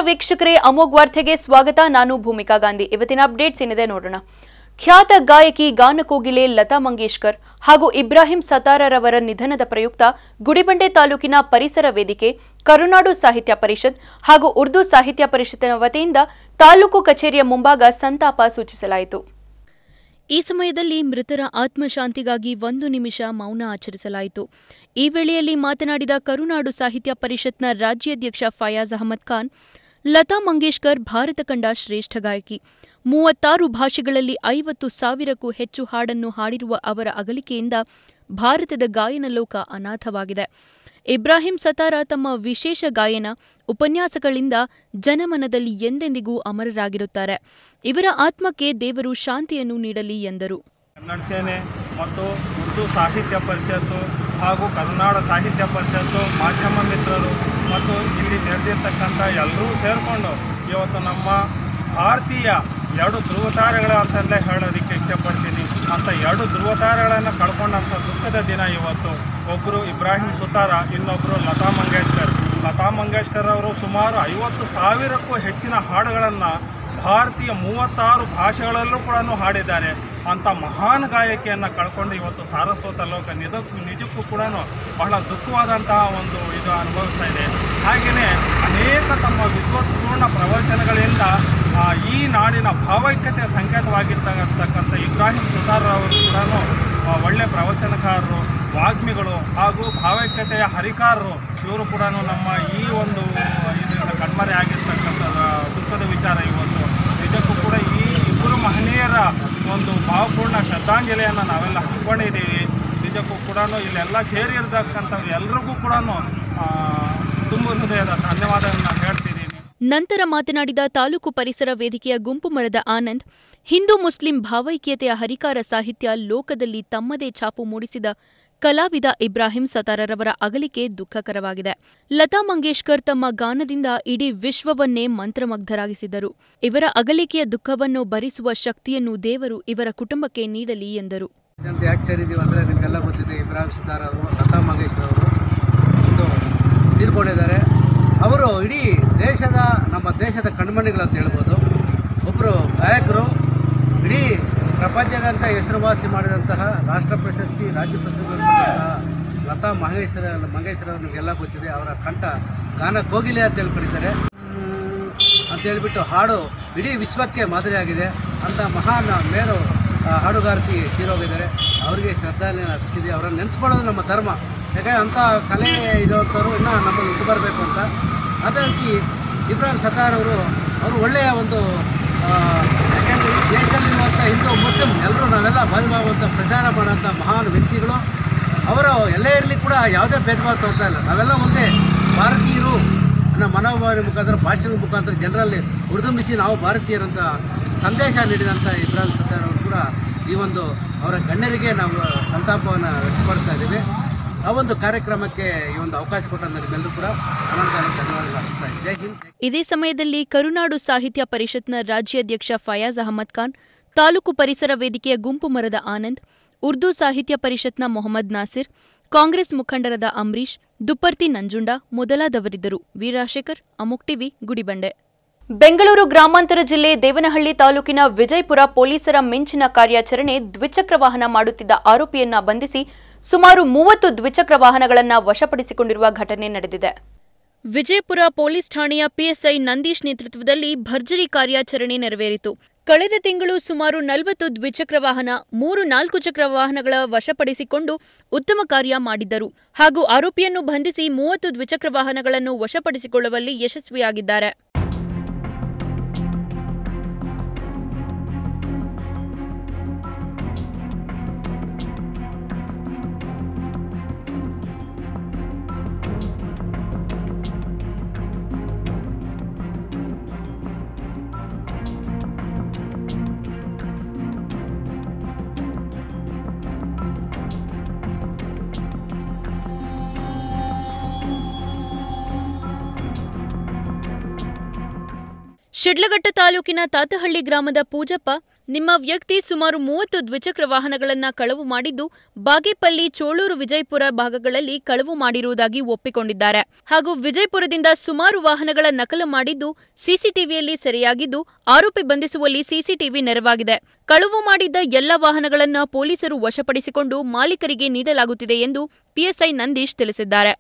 ವೀಕ್ಷಕರೇ ಅಮೋಘ್ ವಾರ್ತೆಗೆ ಸ್ವಾಗತ ನಾನು ಭೂಮಿಕಾ ಗಾಂಧಿ ಇವತ್ತಿನ ಅಪ್ಡೇಟ್ಸ್ ಏನಿದೆ ನೋಡೋಣ ಖ್ಯಾತ ಗಾಯಕಿ ಗಾನಕೋಗಿಲೆ ಲತಾ ಮಂಗೇಶ್ಕರ್ ಹಾಗೂ ಇಬ್ರಾಹಿಂ ಸತಾರರವರ ನಿಧನದ ಪ್ರಯುಕ್ತ ಗುಡಿಬಂಡೆ ತಾಲೂಕಿನ ಪರಿಸರ ವೇದಿಕೆ ಕರುನಾಡು ಸಾಹಿತ್ಯ ಪರಿಷತ್ ಹಾಗೂ ಉರ್ದು ಸಾಹಿತ್ಯ ಪರಿಷತ್ತಿನ ವತಿಯಿಂದ ತಾಲೂಕು ಕಚೇರಿಯ ಮುಂಭಾಗ ಸಂತಾಪ ಸೂಚಿಸಲಾಯಿತು ಈ ಸಮಯದಲ್ಲಿ ಮೃತರ ಆತ್ಮಶಾಂತಿಗಾಗಿ ಒಂದು ನಿಮಿಷ ಮೌನ ಆಚರಿಸಲಾಯಿತು ಈ ವೇಳೆಯಲ್ಲಿ ಮಾತನಾಡಿದ ಕರುನಾಡು ಸಾಹಿತ್ಯ ಪರಿಷತ್ನ ರಾಜ್ಯಾಧ್ಯಕ್ಷ ಫಯಾಜ್ ಅಹಮದ್ ಖಾನ್ ಲತಾ ಮಂಗೇಶ್ಕರ್ ಭಾರತ ಕಂಡ ಶ್ರೇಷ್ಠ ಗಾಯಕಿ ಮೂವತ್ತಾರು ಭಾಷೆಗಳಲ್ಲಿ ಐವತ್ತು ಸಾವಿರಕ್ಕೂ ಹೆಚ್ಚು ಹಾಡನ್ನು ಹಾಡಿರುವ ಅವರ ಅಗಲಿಕೆಯಿಂದ ಭಾರತದ ಗಾಯನ ಲೋಕ ಅನಾಥವಾಗಿದೆ ಇಬ್ರಾಹಿಂ ಸತಾರ ತಮ್ಮ ವಿಶೇಷ ಗಾಯನ ಉಪನ್ಯಾಸಗಳಿಂದ ಜನಮನದಲ್ಲಿ ಎಂದೆಂದಿಗೂ ಅಮರರಾಗಿರುತ್ತಾರೆ ಇವರ ಆತ್ಮಕ್ಕೆ ದೇವರು ಶಾಂತಿಯನ್ನು ನೀಡಲಿ ಎಂದರು ಕನ್ನಡ ಸೇನೆ ಮತ್ತು ಉರ್ದು ಸಾಹಿತ್ಯ ಪರಿಷತ್ತು ಹಾಗೂ ಕನ್ನಡ ಸಾಹಿತ್ಯ ಪರಿಷತ್ತು ಮಾಧ್ಯಮ ಮಿತ್ರರು ಮತ್ತು ಇಲ್ಲಿ ನೆರೆದಿರ್ತಕ್ಕಂಥ ಎಲ್ಲರೂ ಸೇರಿಕೊಂಡು ಇವತ್ತು ನಮ್ಮ ಭಾರತೀಯ ಎರಡು ಧ್ರುವತಾರೆಗಳು ಅಂತಂದೇ ಹೇಳೋದಕ್ಕೆ ಇಚ್ಛೆಪಡ್ತೀನಿ ಅಂತ ಎರಡು ಧ್ರುವತಾರೆಗಳನ್ನು ಕಳ್ಕೊಂಡಂಥ ದುಃಖದ ದಿನ ಇವತ್ತು ಒಬ್ಬರು ಇಬ್ರಾಹಿಂ ಸುತಾರ ಇನ್ನೊಬ್ಬರು ಲತಾ ಮಂಗೇಶ್ಕರ್ ಲತಾ ಮಂಗೇಶ್ಕರ್ ಅವರು ಸುಮಾರು ಐವತ್ತು ಸಾವಿರಕ್ಕೂ ಹೆಚ್ಚಿನ ಹಾಡುಗಳನ್ನು ಭಾರತೀಯ ಮೂವತ್ತಾರು ಭಾಷೆಗಳಲ್ಲೂ ಕೂಡ ಹಾಡಿದ್ದಾರೆ ಅಂಥ ಮಹಾನ್ ಗಾಯಕಿಯನ್ನು ಕಳ್ಕೊಂಡು ಇವತ್ತು ಸಾರಸ್ವತ ಲೋಕ ನಿಜಕ್ಕೂ ನಿಜಕ್ಕೂ ಕೂಡ ಬಹಳ ದುಃಖವಾದಂತಹ ಒಂದು ಇದು ಅನುಭವಿಸ್ತಾ ಇದೆ ಹಾಗೆಯೇ ಅನೇಕ ತಮ್ಮ ವಿದ್ವತ್ಪೂರ್ಣ ಪ್ರವಚನಗಳಿಂದ ಆ, ಈ ನಾಡಿನ ಭಾವೈಕ್ಯತೆಯ ಸಂಕೇತವಾಗಿರ್ತಕ್ಕಂಥ ಇಬ್ರಾಹಿಂ ಸುತಾರ್ ಅವರು ಕೂಡ ಒಳ್ಳೆ ಪ್ರವಚನಕಾರರು ವಾಗ್ಮಿಗಳು ಹಾಗೂ ಭಾವೈಕ್ಯತೆಯ ಹರಿಕಾರರು ಇವರು ಕೂಡ ನಮ್ಮ ಈ ಒಂದು ಇದರಿಂದ ಕಣ್ಮರೆ ಆಗಿರ್ತಕ್ಕಂಥ ದುಃಖದ ವಿಚಾರ ಇವತ್ತು ನಿಜಕ್ಕೂ ಕೂಡ ಈ ಇಬ್ಬರು ಮಹನೀಯರ ಒಂದು ಭಾವಪೂರ್ಣ ಶ್ರದ್ಧಾಂಜಲಿಯನ್ನು ನಾವೆಲ್ಲ ಹಮ್ಮಿಕೊಂಡಿದ್ದೀವಿ ನಿಜಕ್ಕೂ ಕೂಡ ಇಲ್ಲೆಲ್ಲ ಸೇರಿರ್ತಕ್ಕಂಥವ್ರು ಎಲ್ರಿಗೂ ಕೂಡ ತುಂಬ ಹೃದಯದ ಧನ್ಯವಾದವನ್ನು ಹೇಳ್ತಿದ್ದೀನಿ ನಂತರ ಮಾತನಾಡಿದ ತಾಲೂಕು ಪರಿಸರ ವೇದಿಕೆಯ ಗುಂಪು ಮರದ ಆನಂದ್ ಹಿಂದೂ ಮುಸ್ಲಿಂ ಭಾವೈಕ್ಯತೆಯ ಹರಿಕಾರ ಸಾಹಿತ್ಯ ಲೋಕದಲ್ಲಿ ತಮ್ಮದೇ ಛಾಪು ಮೂಡಿಸಿದ ಕಲಾವಿದ ಇಬ್ರಾಹಿಂ ಸತಾರರವರ ಅಗಲಿಕೆ ದುಃಖಕರವಾಗಿದೆ ಲತಾ ಮಂಗೇಶ್ಕರ್ ತಮ್ಮ ಗಾನದಿಂದ ಇಡೀ ವಿಶ್ವವನ್ನೇ ಮಂತ್ರಮಗ್ಧರಾಗಿಸಿದರು ಇವರ ಅಗಲಿಕೆಯ ದುಃಖವನ್ನು ಭರಿಸುವ ಶಕ್ತಿಯನ್ನು ದೇವರು ಇವರ ಕುಟುಂಬಕ್ಕೆ ನೀಡಲಿ ಎಂದರು ಅಂತ ಯಾಕೆ ಸೇರಿದ್ದೀವಿ ಅಂದರೆ ನಿಮಗೆಲ್ಲ ಗೊತ್ತಿದೆ ಇಬ್ರಾಹಿಂ ಸಿತಾರ್ ಅವರು ಲತಾ ಮಂಗೇಶ್ಕರ್ ಅವರು ಒಂದು ತೀರ್ಕೊಂಡಿದ್ದಾರೆ ಅವರು ಇಡೀ ದೇಶದ ನಮ್ಮ ದೇಶದ ಕಣ್ಮಣಿಗಳಂತ ಹೇಳ್ಬೋದು ಒಬ್ಬರು ಗಾಯಕರು ಇಡೀ ಪ್ರಪಂಚದಂತ ಹೆಸರುವಾಸಿ ಮಾಡಿದಂತಹ ರಾಷ್ಟ್ರ ಪ್ರಶಸ್ತಿ ರಾಜ್ಯ ಪ್ರಶಸ್ತಿ ಪಡೆದಂತಹ ಲತಾ ಮಂಗೇಶ್ವರ ಮಂಗೇಶ್ವರ ನಿಮಗೆಲ್ಲ ಗೊತ್ತಿದೆ ಅವರ ಕಂಠ ಗಾನ ಕೋಗಿಲೆ ಅಂತ ಹೇಳಿ ಕರೀತಾರೆ ಮ್, ಅಂತ ಹೇಳ್ಬಿಟ್ಟು ಹಾಡು ಇಡೀ ವಿಶ್ವಕ್ಕೆ ಮಾದರಿಯಾಗಿದೆ ಅಂತ ಮಹಾನ್ ಮೇರು ಆ, ಹಾಡುಗಾರ್ತಿ ತೀರೋಗಿದ್ದಾರೆ ಅವರಿಗೆ ಶ್ರದ್ಧಾಂಜಲಿ ಅರ್ಪಿಸಿದೆ ಅವರನ್ನು ನೆನೆಸ್ಕೊಳ್ಳೋದು ನಮ್ಮ ಧರ್ಮ ಯಾಕಂದರೆ ಅಂಥ ಕಲೆ ಇರೋಂಥವ್ರು ಇನ್ನೂ ನಮ್ಮಲ್ಲಿ ಹುಟ್ಟು ಬರಬೇಕು ಅಂತ ಅದೇ ರೀತಿ ಇಬ್ರಾಹಿಂ ಸತಾರ್ ಅವರು ಅವರು ಒಳ್ಳೆಯ ಒಂದು ಆ, ಯಾಕೆಂದರೆ ಈ ದೇಶದಲ್ಲಿರುವಂಥ ಹಿಂದೂ ಮುಸ್ಲಿಂ ಎಲ್ಲರೂ ನಾವೆಲ್ಲ ಬಾಧುಭಾವಂತ ಪ್ರಚಾರ ಮಾಡೋಂಥ ಮಹಾನ್ ವ್ಯಕ್ತಿಗಳು ಅವರು ಎಲ್ಲೇ ಇರಲಿ ಕೂಡ ಯಾವುದೇ ಭೇದ ಭಾವ ತೋರ್ತಾ ಇಲ್ಲ ನಾವೆಲ್ಲ ಒಂದೇ ಭಾರತೀಯರು ಅನ್ನೋ ಮನೋಭಾವನೆ ಮುಖಾಂತರ ಭಾಷೆಗಳ ಮುಖಾಂತರ ಜನರಲ್ಲಿ ಹುರಿದುಂಬಿಸಿ ನಾವು ಭಾರತೀಯರಂತ ಸಂದೇಶ ನೀಡಿದಂಥ ಇಬ್ರಾಹಿಂ ಸತ್ತಾರ್ ಅವರು ಕೂಡ ಈ ಒಂದು ಅವರ ಗಣ್ಯರಿಗೆ ನಾವು ಸಂತಾಪವನ್ನು ವ್ಯಕ್ತಪಡಿಸ್ತಾ ಇದ್ದೀವಿ ಆ ಒಂದು ಕಾರ್ಯಕ್ರಮಕ್ಕೆ ಈ ಒಂದು ಅವಕಾಶ ಕೊಟ್ಟ ನನಗೆಲ್ಲರೂ ಕೂಡ ಅನಂತ ಅನಂತ ಧನ್ಯವಾದಗಳು ಅರ್ಪಿಸ್ತಾ ಇದ್ದೀನಿ. ಜೈ ಹಿಂದ್ ಜೈ ಇದೇ ಸಮಯದಲ್ಲಿ ಕರುನಾಡು ಸಾಹಿತ್ಯ ಪರಿಷತ್ನ ರಾಜ್ಯಾಧ್ಯಕ್ಷ ಫಯಾಜ್ ಅಹಮದ್ ಖಾನ್ ತಾಲೂಕು ಪರಿಸರ ವೇದಿಕೆಯ ಗುಂಪು ಮರದ ಆನಂದ್ ಉರ್ದು ಸಾಹಿತ್ಯ ಪರಿಷತ್ನ ಮೊಹಮ್ಮದ್ ನಾಸಿರ್ ಕಾಂಗ್ರೆಸ್ ಮುಖಂಡರಾದ ಅಂಬರೀಶ್ ದುಪ್ಪರ್ತಿ ನಂಜುಂಡ ಮೊದಲಾದವರಿದ್ದರು ವೀರಾಶೇಖರ್ ಅಮುಕ್ ಟಿವಿ ಗುಡಿಬಂಡೆ ಬೆಂಗಳೂರು ಗ್ರಾಮಾಂತರ ಜಿಲ್ಲೆ ದೇವನಹಳ್ಳಿ ತಾಲೂಕಿನ ವಿಜಯಪುರ ಪೊಲೀಸರ ಮಿಂಚಿನ ಕಾರ್ಯಾಚರಣೆ ದ್ವಿಚಕ್ರ ವಾಹನ ಮಾಡುತ್ತಿದ್ದ ಆರೋಪಿಯನ್ನ ಬಂಧಿಸಿ ಸುಮಾರು ಮೂವತ್ತು ದ್ವಿಚಕ್ರ ವಾಹನಗಳನ್ನು ವಶಪಡಿಸಿಕೊಂಡಿರುವ ಘಟನೆ ನಡೆದಿದೆ ವಿಜಯಪುರ ಪೊಲೀಸ್ ಠಾಣೆಯ ಪಿಎಸ್ಐ ನಂದೀಶ್ ನೇತೃತ್ವದಲ್ಲಿ ಭರ್ಜರಿ ಕಾರ್ಯಾಚರಣೆ ನೆರವೇರಿತು ಕಳೆದ ತಿಂಗಳು ಸುಮಾರು ನಲವತ್ತು ದ್ವಿಚಕ್ರ ವಾಹನ ಮೂರು ನಾಲ್ಕು ಚಕ್ರ ವಾಹನಗಳ ವಶಪಡಿಸಿಕೊಂಡು ಉತ್ತಮ ಕಾರ್ಯ ಮಾಡಿದ್ದರು ಹಾಗೂ ಆರೋಪಿಯನ್ನು ಬಂಧಿಸಿ ಮೂವತ್ತು ದ್ವಿಚಕ್ರ ವಾಹನಗಳನ್ನು ವಶಪಡಿಸಿಕೊಳ್ಳುವಲ್ಲಿ ಯಶಸ್ವಿಯಾಗಿದ್ದಾರೆ ಶಿಡ್ಲಘಟ್ಟ ತಾಲೂಕಿನ ತಾತಹಳ್ಳಿ ಗ್ರಾಮದ ಪೂಜಪ್ಪ ನಿಮ್ಮ ವ್ಯಕ್ತಿ ಸುಮಾರು ಮೂವತ್ತು ದ್ವಿಚಕ್ರ ವಾಹನಗಳನ್ನ ಕಳವು ಮಾಡಿದ್ದು ಬಾಗೇಪಲ್ಲಿ ಚೋಳೂರು ವಿಜಯಪುರ ಭಾಗಗಳಲ್ಲಿ ಕಳವು ಮಾಡಿರುವುದಾಗಿ ಒಪ್ಪಿಕೊಂಡಿದ್ದಾರೆ ಹಾಗೂ ವಿಜಯಪುರದಿಂದ ಸುಮಾರು ವಾಹನಗಳ ನಕಲು ಮಾಡಿದ್ದು ಸಿಸಿಟಿವಿಯಲ್ಲಿ ಸೆರೆಯಾಗಿದ್ದು ಆರೋಪಿ ಬಂಧಿಸುವಲ್ಲಿ ಸಿಸಿಟಿವಿ ನೆರವಾಗಿದೆ ಕಳವು ಮಾಡಿದ್ದ ಎಲ್ಲ ವಾಹನಗಳನ್ನ ಪೊಲೀಸರು ವಶಪಡಿಸಿಕೊಂಡು ಮಾಲೀಕರಿಗೆ ನೀಡಲಾಗುತ್ತಿದೆ ಎಂದು ಪಿಎಸ್ಐ ನಂದೀಶ್ ತಿಳಿಸಿದ್ದಾರೆ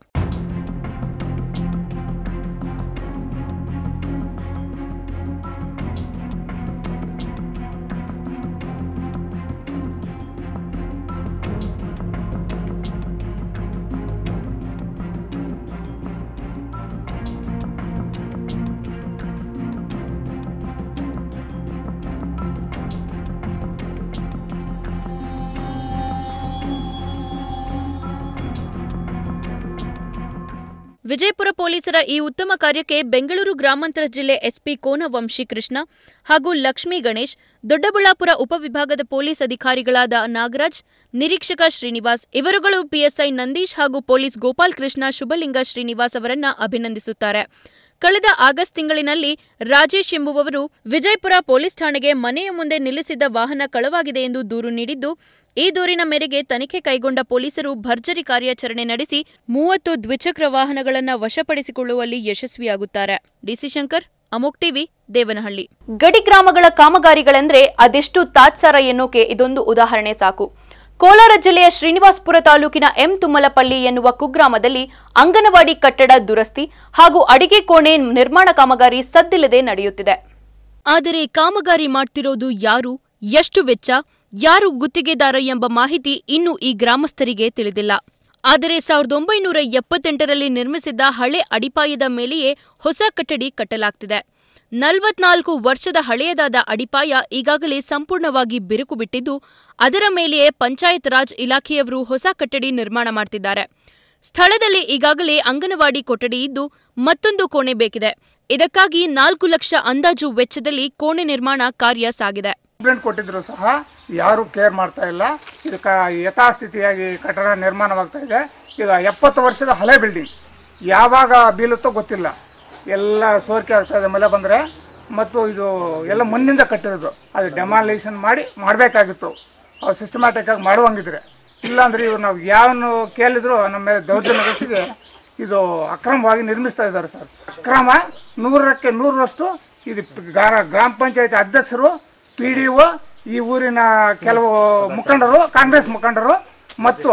ವಿಜಯಪುರ ಪೊಲೀಸರ ಈ ಉತ್ತಮ ಕಾರ್ಯಕ್ಕೆ ಬೆಂಗಳೂರು ಗ್ರಾಮಾಂತರ ಜಿಲ್ಲೆ ಎಸ್ಪಿ ಕೋನವಂಶಿ ಕೃಷ್ಣ ಹಾಗೂ ಲಕ್ಷ್ಮೀ ಗಣೇಶ್ ದೊಡ್ಡಬಳ್ಳಾಪುರ ಉಪವಿಭಾಗದ ಪೊಲೀಸ್ ಅಧಿಕಾರಿಗಳಾದ ನಾಗರಾಜ್ ನಿರೀಕ್ಷಕ ಶ್ರೀನಿವಾಸ್ ಇವರುಗಳು ಪಿಎಸ್ಐ ನಂದೀಶ್ ಹಾಗೂ ಪೊಲೀಸ್ ಗೋಪಾಲ್ ಕೃಷ್ಣ ಶುಭಲಿಂಗ ಶ್ರೀನಿವಾಸ್ ಅವರನ್ನ ಅಭಿನಂದಿಸುತ್ತಾರೆ ಕಳೆದ ಆಗಸ್ಟ್ ತಿಂಗಳಿನಲ್ಲಿ ರಾಜೇಶ್ ಎಂಬುವವರು ವಿಜಯಪುರ ಪೊಲೀಸ್ ಠಾಣೆಗೆ ಮನೆಯ ಮುಂದೆ ನಿಲ್ಲಿಸಿದ್ದ ವಾಹನ ಕಳವಾಗಿದೆ ಎಂದು ದೂರು ನೀಡಿದ್ದು ಈ ದೂರಿನ ಮೇರೆಗೆ ತನಿಖೆ ಕೈಗೊಂಡ ಪೊಲೀಸರು ಭರ್ಜರಿ ಕಾರ್ಯಾಚರಣೆ ನಡೆಸಿ ಮೂವತ್ತು ದ್ವಿಚಕ್ರ ವಾಹನಗಳನ್ನು ವಶಪಡಿಸಿಕೊಳ್ಳುವಲ್ಲಿ ಯಶಸ್ವಿಯಾಗುತ್ತಾರೆ ಡಿಸಿ ಶಂಕರ್ ಅಮೋಕ್ ಟಿವಿ ದೇವನಹಳ್ಳಿ ಗಡಿ ಗ್ರಾಮಗಳ ಕಾಮಗಾರಿಗಳೆಂದ್ರೆ ಅದೆಷ್ಟು ತಾತ್ಸಾರ ಎನ್ನೋಕೆ ಇದೊಂದು ಉದಾಹರಣೆ ಸಾಕು ಕೋಲಾರ ಜಿಲ್ಲೆಯ ಶ್ರೀನಿವಾಸಪುರ ತಾಲೂಕಿನ ಎಂ ತುಮ್ಮಲಪಳ್ಳಿ ಎನ್ನುವ ಕುಗ್ರಾಮದಲ್ಲಿ ಅಂಗನವಾಡಿ ಕಟ್ಟಡ ದುರಸ್ತಿ ಹಾಗೂ ಅಡಿಗೆ ಕೋಣೆ ನಿರ್ಮಾಣ ಕಾಮಗಾರಿ ಸದ್ದಿಲ್ಲದೆ ನಡೆಯುತ್ತಿದೆ ಆದರೆ ಕಾಮಗಾರಿ ಮಾಡ್ತಿರೋದು ಯಾರು ಎಷ್ಟು ವೆಚ್ಚ ಯಾರು ಗುತ್ತಿಗೆದಾರ ಎಂಬ ಮಾಹಿತಿ ಇನ್ನೂ ಈ ಗ್ರಾಮಸ್ಥರಿಗೆ ತಿಳಿದಿಲ್ಲ ಆದರೆ ಸಾವಿರದ ಒಂಬೈನೂರ ಎಪ್ಪತ್ತೆಂಟರಲ್ಲಿ ನಿರ್ಮಿಸಿದ್ದ ಹಳೆ ಅಡಿಪಾಯದ ಮೇಲೆಯೇ ಹೊಸ ಕಟ್ಟಡಿ ಕಟ್ಟಲಾಗ್ತಿದೆ ನಲವತ್ನಾಲ್ಕು ವರ್ಷದ ಹಳೆಯದಾದ ಅಡಿಪಾಯ ಈಗಾಗಲೇ ಸಂಪೂರ್ಣವಾಗಿ ಬಿರುಕು ಬಿಟ್ಟಿದ್ದು ಅದರ ಮೇಲೆಯೇ ಪಂಚಾಯತ್ ರಾಜ್ ಇಲಾಖೆಯವರು ಹೊಸ ಕಟ್ಟಡಿ ನಿರ್ಮಾಣ ಮಾಡ್ತಿದ್ದಾರೆ ಸ್ಥಳದಲ್ಲಿ ಈಗಾಗಲೇ ಅಂಗನವಾಡಿ ಕೊಠಡಿ ಇದ್ದು ಮತ್ತೊಂದು ಕೋಣೆ ಬೇಕಿದೆ ಇದಕ್ಕಾಗಿ ನಾಲ್ಕು ಲಕ್ಷ ಅಂದಾಜು ವೆಚ್ಚದಲ್ಲಿ ಕೋಣೆ ನಿರ್ಮಾಣ ಕಾರ್ಯ ಸಾಗಿದೆ ಕಂಪ್ಲೇಂಟ್ ಕೊಟ್ಟಿದ್ರು ಸಹ ಯಾರೂ ಕೇರ್ ಮಾಡ್ತಾ ಇಲ್ಲ ಇದು ಕ ಯಥಾಸ್ಥಿತಿಯಾಗಿ ಕಟ್ಟಡ ನಿರ್ಮಾಣವಾಗ್ತಾ ಇದೆ ಈಗ ಎಪ್ಪತ್ತು ವರ್ಷದ ಹಳೆ ಬಿಲ್ಡಿಂಗ್ ಯಾವಾಗ ಬೀಳುತ್ತೋ ಗೊತ್ತಿಲ್ಲ ಎಲ್ಲ ಸೋರಿಕೆ ಆಗ್ತಾ ಇದೆ ಮಳೆ ಬಂದರೆ ಮತ್ತು ಇದು ಎಲ್ಲ ಮಣ್ಣಿಂದ ಕಟ್ಟಿರೋದು ಅದು ಡೆಮಾಲೇಷನ್ ಮಾಡಿ ಮಾಡಬೇಕಾಗಿತ್ತು ಅವ್ರು ಸಿಸ್ಟಮ್ಯಾಟಿಕ್ ಆಗಿ ಮಾಡುವಂಗಿದ್ರೆ ಇಲ್ಲಾಂದ್ರೆ ಇವ್ರು ನಾವು ಯಾವನು ಕೇಳಿದ್ರು ನಮ್ಮ ಮೇಲೆ ದೌರ್ಜನ್ಯ ನಡೆಸಿಗೆ ಇದು ಅಕ್ರಮವಾಗಿ ನಿರ್ಮಿಸ್ತಾ ಇದ್ದಾರೆ ಸರ್ ಅಕ್ರಮ ನೂರಕ್ಕೆ ನೂರರಷ್ಟು ಇದು ಗಾರ- ಗ್ರಾಮ ಪಂಚಾಯತ್ ಅಧ್ಯಕ್ಷರು ಪಿ ಡಿ ಒ ಈ ಊರಿನ ಕೆಲವು ಮುಖಂಡರು ಕಾಂಗ್ರೆಸ್ ಮುಖಂಡರು ಮತ್ತು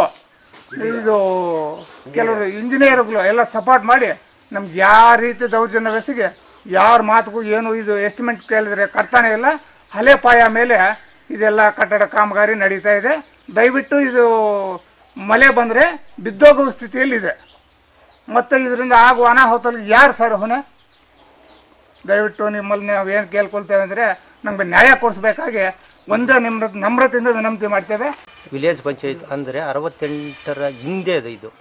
ಇದು ಕೆಲವರು ಇಂಜಿನಿಯರ್ಗಳು ಎಲ್ಲ ಸಪೋರ್ಟ್ ಮಾಡಿ ನಮ್ಗೆ ಯಾವ ರೀತಿ ದೌರ್ಜನ್ಯ ಬೆಸಿಗೆ ಯಾರ ಮಾತಿಗೂ ಏನು ಇದು ಎಸ್ಟಿಮೇಟ್ ಕೇಳಿದ್ರೆ ಕಟ್ತಾನೆ ಇಲ್ಲ ಹಳೆ ಪಾಯ ಮೇಲೆ ಇದೆಲ್ಲ ಕಟ್ಟಡ ಕಾಮಗಾರಿ ನಡೀತಾ ಇದೆ ದಯವಿಟ್ಟು ಇದು ಮಳೆ ಬಂದರೆ ಬಿದ್ದೋಗುವ ಸ್ಥಿತಿಯಲ್ಲಿದೆ ಮತ್ತು ಇದರಿಂದ ಆಗುವ ಅನಾಹುತಲ್ಲಿ ಯಾರು ಸರ್ ಹೊಣೆ ದಯವಿಟ್ಟು ನಿಮ್ಮಲ್ಲಿ ನಾವು ಏನು ಕೇಳ್ಕೊಳ್ತೇವೆ ಅಂದರೆ ನಮಗೆ ನ್ಯಾಯ ಕೊಡಿಸ್ಬೇಕಾಗಿ ಒಂದೇ ನಿಮ್ರ ನಮ್ರತೆಯಿಂದ ವಿನಂತಿ ಮಾಡ್ತೇವೆ ವಿಲೇಜ್ ಪಂಚಾಯತ್ ಅಂದರೆ ಅರವತ್ತೆಂಟರ ಹಿಂದೆ ಅದು ಇದು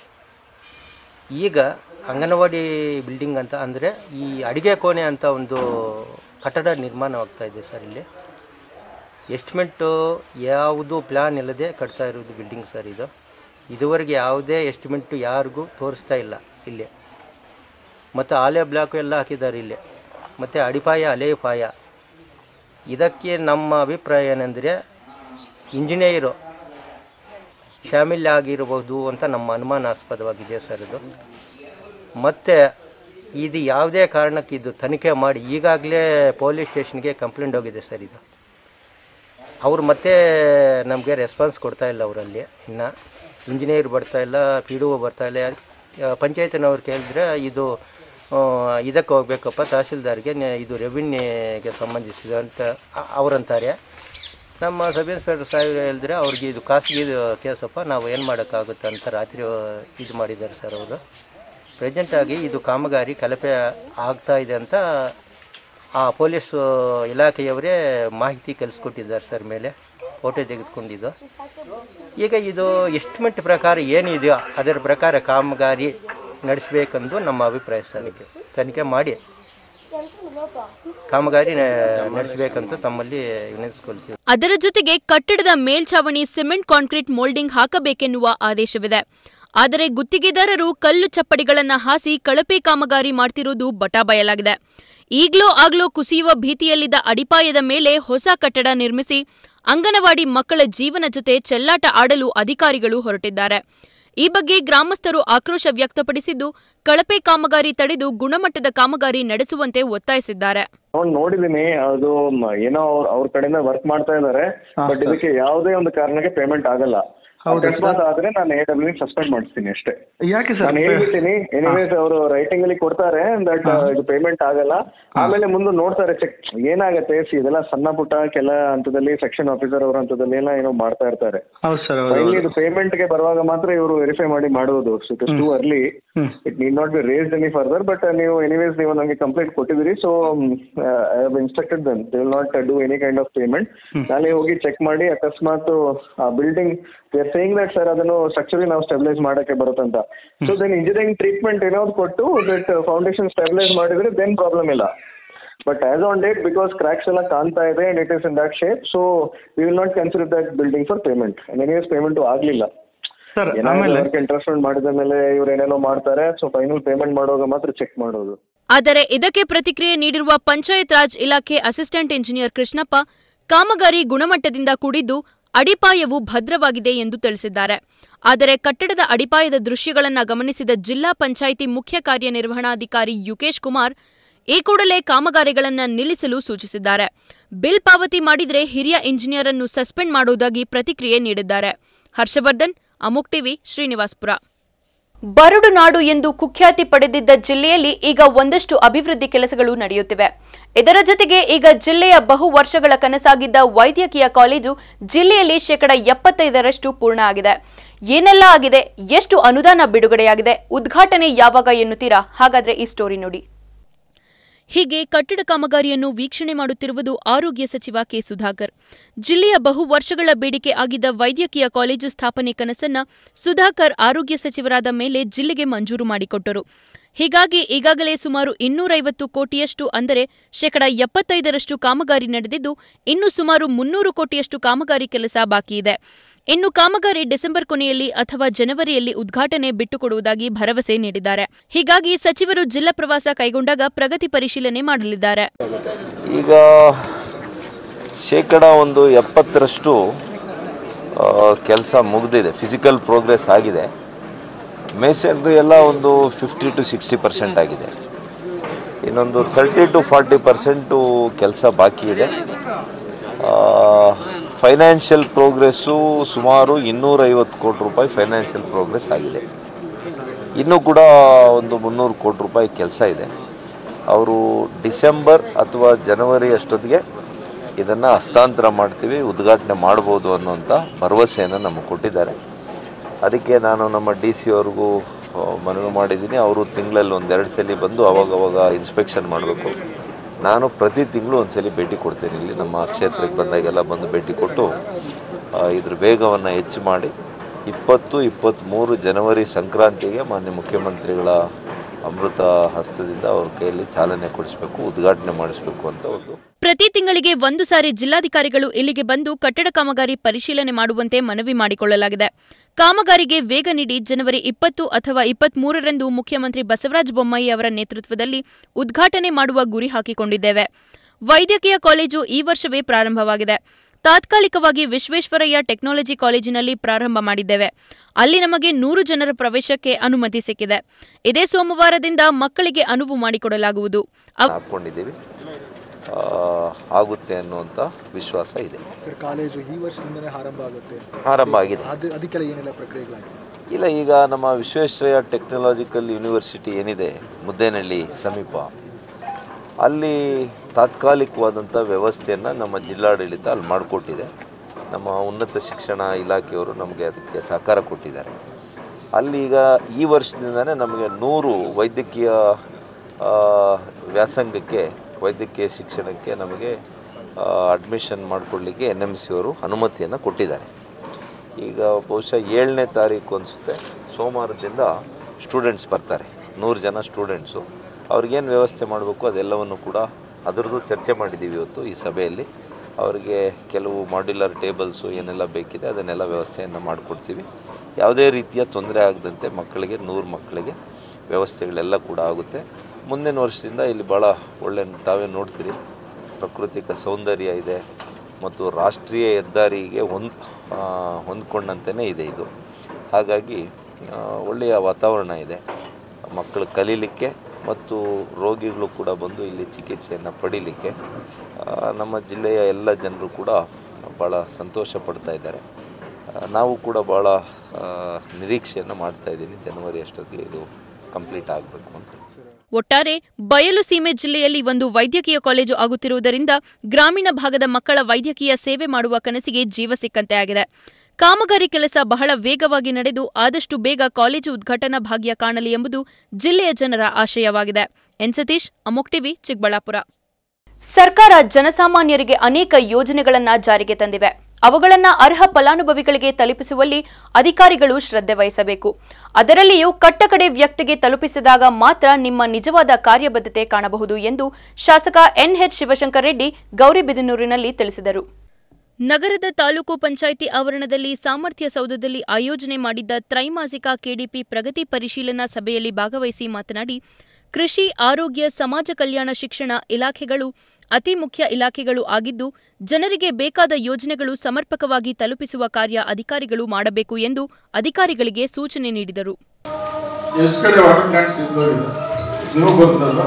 ಈಗ ಅಂಗನವಾಡಿ ಬಿಲ್ಡಿಂಗ್ ಅಂತ ಅಂದರೆ ಈ ಅಡಿಗೆ ಕೋಣೆ ಅಂತ ಒಂದು ಕಟ್ಟಡ ನಿರ್ಮಾಣವಾಗ್ತಾ ಇದೆ ಸರ್ ಇಲ್ಲಿ ಎಸ್ಟಿಮೇಟು ಯಾವುದು ಪ್ಲ್ಯಾನ್ ಇಲ್ಲದೆ ಕಟ್ತಾ ಇರೋದು ಬಿಲ್ಡಿಂಗ್ ಸರ್ ಇದು ಇದುವರೆಗೆ ಯಾವುದೇ ಎಸ್ಟಿಮೇಟು ಯಾರಿಗೂ ತೋರಿಸ್ತಾ ಇಲ್ಲ ಇಲ್ಲಿ ಮತ್ತು ಆಲೆ ಬ್ಲಾಕು ಎಲ್ಲ ಹಾಕಿದ್ದಾರೆ ಇಲ್ಲಿ ಮತ್ತು ಅಡಿಪಾಯ ಅಲೆಪಾಯ ಇದಕ್ಕೆ ನಮ್ಮ ಅಭಿಪ್ರಾಯ ಏನೆಂದರೆ ಇಂಜಿನಿಯರು ಶಾಮಿಲ್ ಆಗಿರಬಹುದು ಅಂತ ನಮ್ಮ ಅನುಮಾನಾಸ್ಪದವಾಗಿದೆ ಸರ್ ಇದು ಮತ್ತು ಇದು ಯಾವುದೇ ಕಾರಣಕ್ಕೆ ಇದು ತನಿಖೆ ಮಾಡಿ ಈಗಾಗಲೇ ಪೊಲೀಸ್ ಸ್ಟೇಷನ್ಗೆ ಕಂಪ್ಲೇಂಟ್ ಹೋಗಿದೆ ಸರ್ ಇದು ಅವರು ಮತ್ತೆ ನಮಗೆ ರೆಸ್ಪಾನ್ಸ್ ಕೊಡ್ತಾ ಇಲ್ಲ ಅವರಲ್ಲಿ ಇನ್ನು ಇಂಜಿನಿಯರ್ ಬರ್ತಾ ಇಲ್ಲ ಪಿ ಡಿ ಒ ಬರ್ತಾ ಇಲ್ಲ ಪಂಚಾಯತಿನವ್ರು ಕೇಳಿದ್ರೆ ಇದು ಆ, ಇದಕ್ಕೆ ಹೋಗ್ಬೇಕಪ್ಪ ತಹಸೀಲ್ದಾರ್ಗೆ ನೆ- ಇದು ರೆವಿನ್ಯೂಗೆ ಸಂಬಂಧಿಸಿದ ಅಂತ ಅ- ಅವರಂತಾರೆ ನಮ್ಮ ಸಬ್ ಇನ್ಸ್ಪೆಕ್ಟರ್ ಸಾಹೇಬ್ ಹೇಳಿದ್ರೆ ಅವ್ರಿಗೆ ಇದು ಖಾಸಗಿ ಇದು ಕೇಸಪ್ಪ ನಾವು ಏನು ಮಾಡೋಕ್ಕಾಗುತ್ತೆ ಅಂತ ರಾತ್ರಿ ಆ, ಇದು ಮಾಡಿದ್ದಾರೆ ಸರ್ ಅವರು ಪ್ರೆಸೆಂಟಾಗಿ ಇದು ಕಾಮಗಾರಿ ಕಲಪೆ ಆಗ್ತಾ ಇದೆ ಅಂತ ಆ ಪೊಲೀಸ್ ಇಲಾಖೆಯವರೇ ಮಾಹಿತಿ ಕಲಿಸ್ಕೊಟ್ಟಿದ್ದಾರೆ ಸರ್ ಮೇಲೆ ಫೋಟೋ ತೆಗೆದುಕೊಂಡಿದ್ದು ಈಗ ಇದು ಎಸ್ಟಿಮೇಟ್ ಪ್ರಕಾರ ಏನಿದೆಯೋ ಅದರ ಪ್ರಕಾರ ಕಾಮಗಾರಿ ನಡೆಸಬೇಕೆಂದು ನಮ್ಮ ಅಭಿಪ್ರಾಯ ಸರ್ ಇದಕ್ಕೆ ತನಿಖೆ ಮಾಡಿ ಕಾಮಗಾರಿ ನ- ನಡೆಸಬೇಕಂತ ತಮ್ಮಲ್ಲಿ ವಿನಂತಿಸ್ಕೊಳ್ತೀವಿ ಅದರ ಜೊತೆಗೆ ಕಟ್ಟಡದ ಮೇಲ್ಛಾವಣಿ ಸಿಮೆಂಟ್ ಕಾಂಕ್ರೀಟ್ ಮೋಲ್ಡಿಂಗ್ ಹಾಕಬೇಕೆನ್ನುವ ಆದೇಶವಿದೆ ಆದರೆ ಗುತ್ತಿಗೆದಾರರು ಕಲ್ಲು ಚಪ್ಪಡಿಗಳನ್ನ ಹಾಸಿ ಕಳಪೆ ಕಾಮಗಾರಿ ಮಾಡ್ತಿರುವುದು ಬಟಾ ಬಯಲಾಗಿದೆ ಈಗ್ಲೋ ಆಗ್ಲೋ ಕುಸಿಯುವ ಭೀತಿಯಲ್ಲಿದ್ದ ಅಡಿಪಾಯದ ಮೇಲೆ ಹೊಸ ಕಟ್ಟಡ ನಿರ್ಮಿಸಿ ಅಂಗನವಾಡಿ ಮಕ್ಕಳ ಜೀವನ ಜೊತೆ ಚೆಲ್ಲಾಟ ಆಡಲು ಅಧಿಕಾರಿಗಳು ಹೊರಟಿದ್ದಾರೆ ಈ ಬಗ್ಗೆ ಗ್ರಾಮಸ್ಥರು ಆಕ್ರೋಶ ವ್ಯಕ್ತಪಡಿಸಿದ್ದು ಕಳಪೆ ಕಾಮಗಾರಿ ತಡೆದು ಗುಣಮಟ್ಟದ ಕಾಮಗಾರಿ ನಡೆಸುವಂತೆ ಒತ್ತಾಯಿಸಿದ್ದಾರೆ ಅವ್ನು ನೋಡಿದೀನಿ ಅದು ಮ- ಏನೋ ಅವ್ರ ಅವ್ರ ಕಡೆಯಿಂದ ವರ್ಕ್ ಮಾಡ್ತಾ ಇದಾರೆ ಬಟ್ ಇದಕ್ಕೆ ಯಾವುದೇ ಒಂದು ಕಾರಣಕ್ಕೆ ಪೇಮೆಂಟ್ ಆಗಲ್ಲ ಅಕಸ್ಮಾತ್ ಆದ್ರೆ ನಾನು ಎ ಡಬ್ಲ್ಯೂ ಸಸ್ಪೆಂಡ್ ಮಾಡಿಸ್ತೀನಿ ಅಷ್ಟೇ ಯಾಕೆ ಸರ್ ನಾನು ಹೇಳ್ಬಿಡ್ತೀನಿ ಎನಿವೇಸ್ ಅವರು ರೈಟಿಂಗ್ ಅಲ್ಲಿ ಕೊಡ್ತಾರೆ ದಟ್ ಇದು ಪೇಮೆಂಟ್ ಆಗಲ್ಲ ಆಮೇಲೆ ಮುಂದೆ ನೋಡ್ತಾರೆ ಚೆಕ್ ಏನಾಗತ್ತೆ ಸಿ ಇದೆಲ್ಲ ಸಣ್ಣ ಪುಟ್ಟ ಕೆಲ ಹಂತದಲ್ಲಿ ಸೆಕ್ಷನ್ ಆಫೀಸರ್ ಅವ್ರ ಹಂತದಲ್ಲಿ ಎಲ್ಲ ಏನೋ ಮಾಡ್ತಾ ಇರ್ತಾರೆ ಹೌದು ಸರ್ ಹೌದು ಫೈನಲಿ ಇದು ಪೇಮೆಂಟ್ ಗೆ ಬರುವಾಗ ಮಾತ್ರ ಇವರು ವೆರಿಫೈ ಮಾಡಿ ಮಾಡುವುದು it is too early it need not be raised any further but ನೀವು ಎನಿವೇಸ್ ನೀವು ನನಗೆ ಕಂಪ್ಲೇಂಟ್ ಕೊಟ್ಟಿದ್ದೀರಿ so I have instructed then they will not do any kind of payment ನಾಳೆ ಹೋಗಿ ಚೆಕ್ ಮಾಡಿ ಅಕಸ್ಮಾತ್ ಆ building they are saying that sir ಅದನ್ನು ಸ್ಟ್ರಕ್ಚರ್ ನಾವು ಸ್ಟೆಬಿಲೈಸ್ ಮಾಡಕ್ಕೆ ಬರುತ್ತಂತ ಸೊ ದೆನ್ ಇಂಜಿನಿಯರಿಂಗ್ ಟ್ರೀಟ್ಮೆಂಟ್ ಏನಾದ್ರು ಕೊಟ್ಟು ದಟ್ ಫೌಂಡೇಶನ್ ಸ್ಟೆಬಿಲೈಸ್ ಮಾಡಿದ್ರೆ ದೆನ್ ಪ್ರಾಬ್ಲಮ್ ಇಲ್ಲ but as on date because cracks ಎಲ್ಲ ಕಾಣ್ತಾ ಇದೆ and it is in that shape so we will not consider that building for payment anyways payment ಆಗಲಿಲ್ಲ sir ಆಮೇಲೆ ಏನಾದ್ರು ಇಂಟ್ರೆಸ್ಟ್ಮೆಂಟ್ ಮಾಡಿದ ಮೇಲೆ ಇವ್ರು ಏನೇನೋ ಮಾಡ್ತಾರೆ ಸೊ ಫೈನಲ್ ಪೇಮೆಂಟ್ ಮಾಡುವಾಗ ಮಾತ್ರ ಚೆಕ್ ಮಾಡೋದು ಆದರೆ ಇದಕ್ಕೆ ಪ್ರತಿಕ್ರಿಯೆ ನೀಡಿರುವ ಪಂಚಾಯತ್ ರಾಜ್ ಇಲಾಖೆ ಅಸಿಸ್ಟೆಂಟ್ ಇಂಜಿನಿಯರ್ ಕೃಷ್ಣಪ್ಪ ಕಾಮಗಾರಿ ಗುಣಮಟ್ಟದಿಂದ ಕೂಡಿದ್ದು ಅಡಿಪಾಯವು ಭದ್ರವಾಗಿದೆ ಎಂದು ತಿಳಿಸಿದ್ದಾರೆ ಆದರೆ ಕಟ್ಟಡದ ಅಡಿಪಾಯದ ದೃಶ್ಯಗಳನ್ನ ಗಮನಿಸಿದ ಜಿಲ್ಲಾ ಪಂಚಾಯಿತಿ ಮುಖ್ಯ ಕಾರ್ಯನಿರ್ವಹಣಾಧಿಕಾರಿ ಯುಕೇಶ್ ಕುಮಾರ್ ಈ ಕೂಡಲೇ ಕಾಮಗಾರಿಗಳನ್ನ ನಿಲ್ಲಿಸಲು ಸೂಚಿಸಿದ್ದಾರೆ ಬಿಲ್ ಪಾವತಿ ಮಾಡಿದ್ರೆ ಹಿರಿಯ ಇಂಜಿನಿಯರ್ ಅನ್ನು ಸಸ್ಪೆಂಡ್ ಮಾಡುವುದಾಗಿ ಪ್ರತಿಕ್ರಿಯೆ ನೀಡಿದ್ದಾರೆ ಹರ್ಷವರ್ಧನ್ ಅಮುಕ್ ಟಿವಿ ಶ್ರೀನಿವಾಸ್ಪುರ ಬರಡು ನಾಡು ಎಂದು ಕುಖ್ಯಾತಿ ಪಡೆದಿದ್ದ ಜಿಲ್ಲೆಯಲ್ಲಿ ಈಗ ಒಂದಷ್ಟು ಅಭಿವೃದ್ಧಿ ಕೆಲಸಗಳು ನಡೆಯುತ್ತಿವೆ ಇದರ ಜೊತೆಗೆ ಈಗ ಜಿಲ್ಲೆಯ ಬಹು ವರ್ಷಗಳ ಕನಸಾಗಿದ್ದ ವೈದ್ಯಕೀಯ ಕಾಲೇಜು ಜಿಲ್ಲೆಯಲ್ಲಿ ಶೇಕಡ ಎಪ್ಪತ್ತೈದರಷ್ಟು ಪೂರ್ಣ ಆಗಿದೆ ಏನೆಲ್ಲ ಆಗಿದೆ ಎಷ್ಟು ಅನುದಾನ ಬಿಡುಗಡೆಯಾಗಿದೆ ಉದ್ಘಾಟನೆ ಯಾವಾಗ ಎನ್ನುತ್ತೀರಾ ಹಾಗಾದ್ರೆ ಈ ಸ್ಟೋರಿ ನೋಡಿ ಹೀಗೆ ಕಟ್ಟಡ ಕಾಮಗಾರಿಯನ್ನು ವೀಕ್ಷಣೆ ಮಾಡುತ್ತಿರುವುದು ಆರೋಗ್ಯ ಸಚಿವ ಕೆ ಸುಧಾಕರ್ ಜಿಲ್ಲೆಯ ಬಹು ವರ್ಷಗಳ ಬೇಡಿಕೆ ಆಗಿದ್ದ ವೈದ್ಯಕೀಯ ಕಾಲೇಜು ಸ್ಥಾಪನೆ ಕನಸನ್ನ ಸುಧಾಕರ್ ಆರೋಗ್ಯ ಸಚಿವರಾದ ಮೇಲೆ ಜಿಲ್ಲೆಗೆ ಮಂಜೂರು ಮಾಡಿಕೊಟ್ಟರು ಹೀಗಾಗಿ ಈಗಾಗಲೇ ಸುಮಾರು ಇನ್ನೂರೈವತ್ತು ಕೋಟಿಯಷ್ಟು ಅಂದರೆ ಶೇಕಡ ಎಪ್ಪತ್ತೈದರಷ್ಟು ಕಾಮಗಾರಿ ನಡೆದಿದ್ದು ಇನ್ನು ಸುಮಾರು ಮುನ್ನೂರು ಕೋಟಿಯಷ್ಟು ಕಾಮಗಾರಿ ಕೆಲಸ ಬಾಕಿ ಇದೆ ಇನ್ನು ಕಾಮಗಾರಿ ಡಿಸೆಂಬರ್ ಕೊನೆಯಲ್ಲಿ ಅಥವಾ ಜನವರಿಯಲ್ಲಿ ಉದ್ಘಾಟನೆ ಬಿಟ್ಟುಕೊಡುವುದಾಗಿ ಭರವಸೆ ನೀಡಿದ್ದಾರೆ ಹೀಗಾಗಿ ಸಚಿವರು ಜಿಲ್ಲಾ ಪ್ರವಾಸ ಕೈಗೊಂಡಾಗ ಪ್ರಗತಿ ಪರಿಶೀಲನೆ ಮಾಡಲಿದ್ದಾರೆ ಈಗ ಶೇಕಡ ಒಂದು ಎಪ್ಪತ್ತರಷ್ಟು ಕೆಲಸ ಮುಗಿದಿದೆ ಫಿಸಿಕಲ್ ಪ್ರೋಗ್ರೆಸ್ ಆಗಿದೆ ಮೇಸನ್ರಿ ಎಲ್ಲ ಒಂದು ಫಿಫ್ಟಿ ಟು ಸಿಕ್ಸ್ಟಿ ಪರ್ಸೆಂಟ್ ಆಗಿದೆ ಇನ್ನೊಂದು ತರ್ಟಿ ಟು ಫಾರ್ಟಿ ಪರ್ಸೆಂಟು ಕೆಲಸ ಬಾಕಿ ಇದೆ ಫೈನಾನ್ಷಿಯಲ್ ಪ್ರೋಗ್ರೆಸ್ಸು ಸುಮಾರು ಇನ್ನೂರೈವತ್ತು ಕೋಟಿ ರೂಪಾಯಿ ಫೈನಾನ್ಷಿಯಲ್ ಪ್ರೋಗ್ರೆಸ್ ಆಗಿದೆ ಇನ್ನೂ ಕೂಡ ಒಂದು ಮುನ್ನೂರು ಕೋಟಿ ರೂಪಾಯಿ ಕೆಲಸ ಇದೆ ಅವರು ಡಿಸೆಂಬರ್ ಅಥವಾ ಜನವರಿ ಅಷ್ಟೊತ್ತಿಗೆ ಇದನ್ನು ಹಸ್ತಾಂತರ ಮಾಡ್ತೀವಿ ಉದ್ಘಾಟನೆ ಮಾಡ್ಬೋದು ಅನ್ನೋಂಥ ಭರವಸೆಯನ್ನು ನಮಗೆ ಕೊಟ್ಟಿದ್ದಾರೆ ಅದಕ್ಕೆ ನಾನು ನಮ್ಮ ಡಿ ಸಿ ಅವ್ರಿಗೂ ಆ, ಮನವಿ ಮಾಡಿದ್ದೀನಿ ಅವರು ತಿಂಗಳಲ್ಲಿ ಒಂದೆರಡು ಸಲ ಬಂದು ಅವಾಗವಾಗ ಇನ್ಸ್ಪೆಕ್ಷನ್ ಮಾಡಬೇಕು ನಾನು ಪ್ರತಿ ತಿಂಗಳು ಒಂದ್ಸಲಿ ಭೇಟಿ ಕೊಡ್ತೇನೆ ಇಲ್ಲಿ ನಮ್ಮ ಕ್ಷೇತ್ರಕ್ಕೆ ಬಂದಾಗೆಲ್ಲ ಬಂದು ಭೇಟಿ ಕೊಟ್ಟು ಆ, ಇದ್ರ ವೇಗವನ್ನು ಹೆಚ್ಚು ಮಾಡಿ ಇಪ್ಪತ್ತು ಇಪ್ಪತ್ತ್ಮೂರು ಜನವರಿ ಸಂಕ್ರಾಂತಿಗೆ ಮಾನ್ಯ ಮುಖ್ಯಮಂತ್ರಿಗಳ ಅಮೃತ ಹಸ್ತದಿಂದ ಅವ್ರ ಕೈಯಲ್ಲಿ ಚಾಲನೆ ಕೊಡಿಸ್ಬೇಕು ಉದ್ಘಾಟನೆ ಮಾಡಿಸ್ಬೇಕು ಅಂತ ಒಂದು ಪ್ರತಿ ತಿಂಗಳಿಗೆ ಒಂದು ಸಾರಿ ಜಿಲ್ಲಾಧಿಕಾರಿಗಳು ಇಲ್ಲಿಗೆ ಬಂದು ಕಟ್ಟಡ ಕಾಮಗಾರಿ ಪರಿಶೀಲನೆ ಮಾಡುವಂತೆ ಮನವಿ ಮಾಡಿಕೊಳ್ಳಲಾಗಿದೆ ಕಾಮಗಾರಿಗೆ ವೇಗ ನೀಡಿ ಜನವರಿ ಇಪ್ಪತ್ತು ಅಥವಾ ಇಪ್ಪತ್ಮೂರರಂದು ಮುಖ್ಯಮಂತ್ರಿ ಬಸವರಾಜ ಬೊಮ್ಮಾಯಿ ಅವರ ನೇತೃತ್ವದಲ್ಲಿ ಉದ್ಘಾಟನೆ ಮಾಡುವ ಗುರಿ ಹಾಕಿಕೊಂಡಿದ್ದೇವೆ ವೈದ್ಯಕೀಯ ಕಾಲೇಜು ಈ ವರ್ಷವೇ ಪ್ರಾರಂಭವಾಗಿದೆ ತಾತ್ಕಾಲಿಕವಾಗಿ ವಿಶ್ವೇಶ್ವರಯ್ಯ ಟೆಕ್ನಾಲಜಿ ಕಾಲೇಜಿನಲ್ಲಿ ಪ್ರಾರಂಭ ಮಾಡಿದ್ದೇವೆ ಅಲ್ಲಿ ನಮಗೆ ನೂರು ಜನರ ಪ್ರವೇಶಕ್ಕೆ ಅನುಮತಿ ಸಿಕ್ಕಿದೆ ಇದೇ ಸೋಮವಾರದಿಂದ ಮಕ್ಕಳಿಗೆ ಅನುವು ಮಾಡಿಕೊಡಲಾಗುವುದು ಅವ್- ಹಾಕ್ಕೊಂಡಿದ್ದೀವಿ ಆ, ಆಗುತ್ತೆ ಅನ್ನುವಂಥ ವಿಶ್ವಾಸ ಇದೆ ಸರ್ ಕಾಲೇಜು ಈ ವರ್ಷದಿಂದನೇ ಆರಂಭ ಆಗುತ್ತೆ ಆರಂಭ ಆಗಿದೆ ಅದು ಅದಕ್ಕೆಲ್ಲ ಏನೆಲ್ಲ ಪ್ರಕ್ರಿಯೆಗಳಾಗಿದೆ ಇಲ್ಲ ಈಗ ನಮ್ಮ ವಿಶ್ವೇಶ್ವರಯ್ಯ ಟೆಕ್ನಾಲಜಿಕಲ್ ಯೂನಿವರ್ಸಿಟಿ ಏನಿದೆ ಮುದ್ದೇನಹಳ್ಳಿ ಸಮೀಪ ಅಲ್ಲಿ ತಾತ್ಕಾಲಿಕವಾದಂಥ ವ್ಯವಸ್ಥೆಯನ್ನು ನಮ್ಮ ಜಿಲ್ಲಾಡಳಿತ ಅಲ್ಲಿ ಮಾಡಿಕೊಟ್ಟಿದೆ ನಮ್ಮ ಉನ್ನತ ಶಿಕ್ಷಣ ಇಲಾಖೆಯವರು ನಮಗೆ ಅದಕ್ಕೆ ಸಹಕಾರ ಕೊಟ್ಟಿದ್ದಾರೆ ಅಲ್ಲಿ ಈಗ ಈ ವರ್ಷದಿಂದನೇ ನಮಗೆ ನೂರು ವೈದ್ಯಕೀಯ ಆ, ವ್ಯಾಸಂಗಕ್ಕೆ ವೈದ್ಯಕೀಯ ಶಿಕ್ಷಣಕ್ಕೆ ನಮಗೆ ಅಡ್ಮಿಷನ್ ಮಾಡಿಕೊಡ್ಲಿಕ್ಕೆ ಎನ್ ಎಮ್ ಸಿ ಅವರು ಅನುಮತಿಯನ್ನು ಕೊಟ್ಟಿದ್ದಾರೆ ಈಗ ಬಹುಶಃ ಏಳನೇ ತಾರೀಕು ಅನಿಸುತ್ತೆ ಸೋಮವಾರದಿಂದ ಸ್ಟೂಡೆಂಟ್ಸ್ ಬರ್ತಾರೆ ನೂರು ಜನ ಸ್ಟೂಡೆಂಟ್ಸು ಅವ್ರಿಗೇನು ವ್ಯವಸ್ಥೆ ಮಾಡಬೇಕು ಅದೆಲ್ಲವನ್ನು ಕೂಡ ಅದರದ್ದು ಚರ್ಚೆ ಮಾಡಿದ್ದೀವಿ ಇವತ್ತು ಈ ಸಭೆಯಲ್ಲಿ ಅವರಿಗೆ ಕೆಲವು ಮಾಡ್ಯುಲರ್ ಟೇಬಲ್ಸು ಏನೆಲ್ಲ ಬೇಕಿದೆ ಅದನ್ನೆಲ್ಲ ವ್ಯವಸ್ಥೆಯನ್ನು ಮಾಡಿಕೊಡ್ತೀವಿ ಯಾವುದೇ ರೀತಿಯ ತೊಂದರೆ ಆಗದಂತೆ ಮಕ್ಕಳಿಗೆ ನೂರು ಮಕ್ಕಳಿಗೆ ವ್ಯವಸ್ಥೆಗಳೆಲ್ಲ ಕೂಡ ಆಗುತ್ತೆ ಮುಂದಿನ ವರ್ಷದಿಂದ ಇಲ್ಲಿ ಭಾಳ ಒಳ್ಳೆ ತಾವೇ ನೋಡ್ತೀರಿ ಪ್ರಾಕೃತಿಕ ಸೌಂದರ್ಯ ಇದೆ ಮತ್ತು ರಾಷ್ಟ್ರೀಯ ಹೆದ್ದಾರಿಗೆ ಹೊಂದ್ ಆ, ಹೊಂದ್ಕೊಂಡಂತೆಯೇ ಇದೆ ಇದು ಹಾಗಾಗಿ ಆ, ಒಳ್ಳೆಯ ವಾತಾವರಣ ಇದೆ ಮಕ್ಕಳು ಕಲೀಲಿಕ್ಕೆ ಮತ್ತು ರೋಗಿಗಳು ಕೂಡ ಬಂದು ಇಲ್ಲಿ ಚಿಕಿತ್ಸೆಯನ್ನು ಪಡೀಲಿಕ್ಕೆ ಆ, ನಮ್ಮ ಜಿಲ್ಲೆಯ ಎಲ್ಲ ಜನರು ಕೂಡ ಭಾಳ ಸಂತೋಷ ಪಡ್ತಾ ಇದ್ದಾರೆ ಆ, ನಾವು ಕೂಡ ಭಾಳ ಆ, ನಿರೀಕ್ಷೆಯನ್ನು ಮಾಡ್ತಾ ಇದ್ದೀನಿ ಜನವರಿ ಅಷ್ಟೊತ್ತಿಗೆ ಇದು ಕಂಪ್ಲೀಟ್ ಆಗಬೇಕು ಅಂತ ಒಟ್ಟಾರೆ ಬಯಲು ಸೀಮೆ ಜಿಲ್ಲೆಯಲ್ಲಿ ಒಂದು ವೈದ್ಯಕೀಯ ಕಾಲೇಜು ಆಗುತ್ತಿರುವುದರಿಂದ ಗ್ರಾಮೀಣ ಭಾಗದ ಮಕ್ಕಳ ವೈದ್ಯಕೀಯ ಸೇವೆ ಮಾಡುವ ಕನಸಿಗೆ ಜೀವ ಸಿಕ್ಕಂತೆ ಆಗಿದೆ ಕಾಮಗಾರಿ ಕೆಲಸ ಬಹಳ ವೇಗವಾಗಿ ನಡೆದು ಆದಷ್ಟು ಬೇಗ ಕಾಲೇಜು ಉದ್ಘಾಟನಾ ಭಾಗ್ಯ ಕಾಣಲಿ ಎಂಬುದು ಜಿಲ್ಲೆಯ ಜನರ ಆಶಯವಾಗಿದೆ ಎನ್ ಸತೀಶ್ ಅಮೋಕ್ ಟಿವಿ ಚಿಕ್ಕಬಳ್ಳಾಪುರ ಸರ್ಕಾರ ಜನಸಾಮಾನ್ಯರಿಗೆ ಅನೇಕ ಯೋಜನೆಗಳನ್ನ ಜಾರಿಗೆ ತಂದಿವೆ ಅವುಗಳನ್ನ ಅರ್ಹ ಫಲಾನುಭವಿಗಳಿಗೆ ತಲುಪಿಸುವಲ್ಲಿ ಅಧಿಕಾರಿಗಳು ಶ್ರದ್ಧೆ ವಹಿಸಬೇಕು ಅದರಲ್ಲಿಯೂ ಕಟ್ಟಕಡೆ ವ್ಯಕ್ತಿಗೆ ತಲುಪಿಸಿದಾಗ ಮಾತ್ರ ನಿಮ್ಮ ನಿಜವಾದ ಕಾರ್ಯಬದ್ಧತೆ ಕಾಣಬಹುದು ಎಂದು ಶಾಸಕ ಎನ್ಎಚ್ ಶಿವಶಂಕರ್ ರೆಡ್ಡಿ ಗೌರಿಬಿದನೂರಿನಲ್ಲಿ ತಿಳಿಸಿದರು ನಗರದ ತಾಲೂಕು ಪಂಚಾಯಿತಿ ಆವರಣದಲ್ಲಿ ಸಾಮರ್ಥ್ಯ ಸೌಧದಲ್ಲಿ ಆಯೋಜನೆ ಮಾಡಿದ್ದ ತ್ರೈಮಾಸಿಕ ಕೆಡಿಪಿ ಪ್ರಗತಿ ಪರಿಶೀಲನಾ ಸಭೆಯಲ್ಲಿ ಭಾಗವಹಿಸಿ ಮಾತನಾಡಿ ಕೃಷಿ ಆರೋಗ್ಯ ಸಮಾಜ ಕಲ್ಯಾಣ ಶಿಕ್ಷಣ ಇಲಾಖೆಗಳು ಅತಿ ಮುಖ್ಯ ಇಲಾಖೆಗಳು ಆಗಿದ್ದು ಜನರಿಗೆ ಬೇಕಾದ ಯೋಜನೆಗಳು ಸಮರ್ಪಕವಾಗಿ ತಲುಪಿಸುವ ಕಾರ್ಯ ಅಧಿಕಾರಿಗಳು ಮಾಡಬೇಕು ಎಂದು ಅಧಿಕಾರಿಗಳಿಗೆ ಸೂಚನೆ ನೀಡಿದರು ಎಷ್ಟು ಕಡೆ ವಾಟರ್ ಪ್ಲಾಂಟ್ಸ್ ಇದ್ದೋಗಿದೆ ನೀವು ಗೊತ್ತಲ್ಲ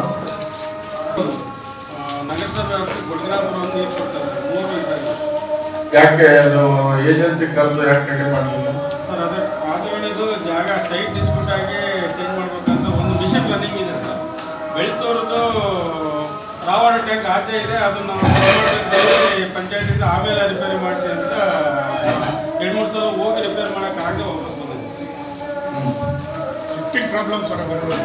ನಗರಸಭೆ ಗುಡ್ಗರಾಪುರ ಒಂದು ನೀರು ಕೊಡ್ತಾರೆ ಮೂರು ಇದ್ದಾರೆ ಯಾಕೆ ಅದು ಏಜೆನ್ಸಿ ಕರೆದು ಯಾಕೆ ರೆಡಿ ಮಾಡಲಿಲ್ಲ ಸರ್ ಅದೇ ಆದರಣಿದು ಜಾಗ ಸೈಟ್ ಡಿಸ್ಪ್ಯೂಟ್ ಆಗಿ ಚೇಂಜ್ ಮಾಡ್ಬೇಕಂತ ಒಂದು ಮಿಷನ್ ರನ್ನಿಂಗ್ ಇದೆ ಸರ್ ಬೆಳ್ತೂರ್ದು ರಾವಣ ಟ್ಯಾಂಕ್ ಆಚೆ ಇದೆ ಅದನ್ನ ನಾವು ಪಂಚಾಯತಿಂದ ಆಮೇಲೆ ರಿಪೇರಿ ಮಾಡಿಸಿ ಅಂತ ಎರಡು ಮೂರು ಸಲ ಹೋಗಿ ರಿಪೇರ್ ಮಾಡೋಕ್ಕಾಗದೆ ವಾಪಸ್ ಬಂದಿದ್ದೆ ಫಿಫ್ಟಿಂಗ್ ಪ್ರಾಬ್ಲಮ್ ಸರ್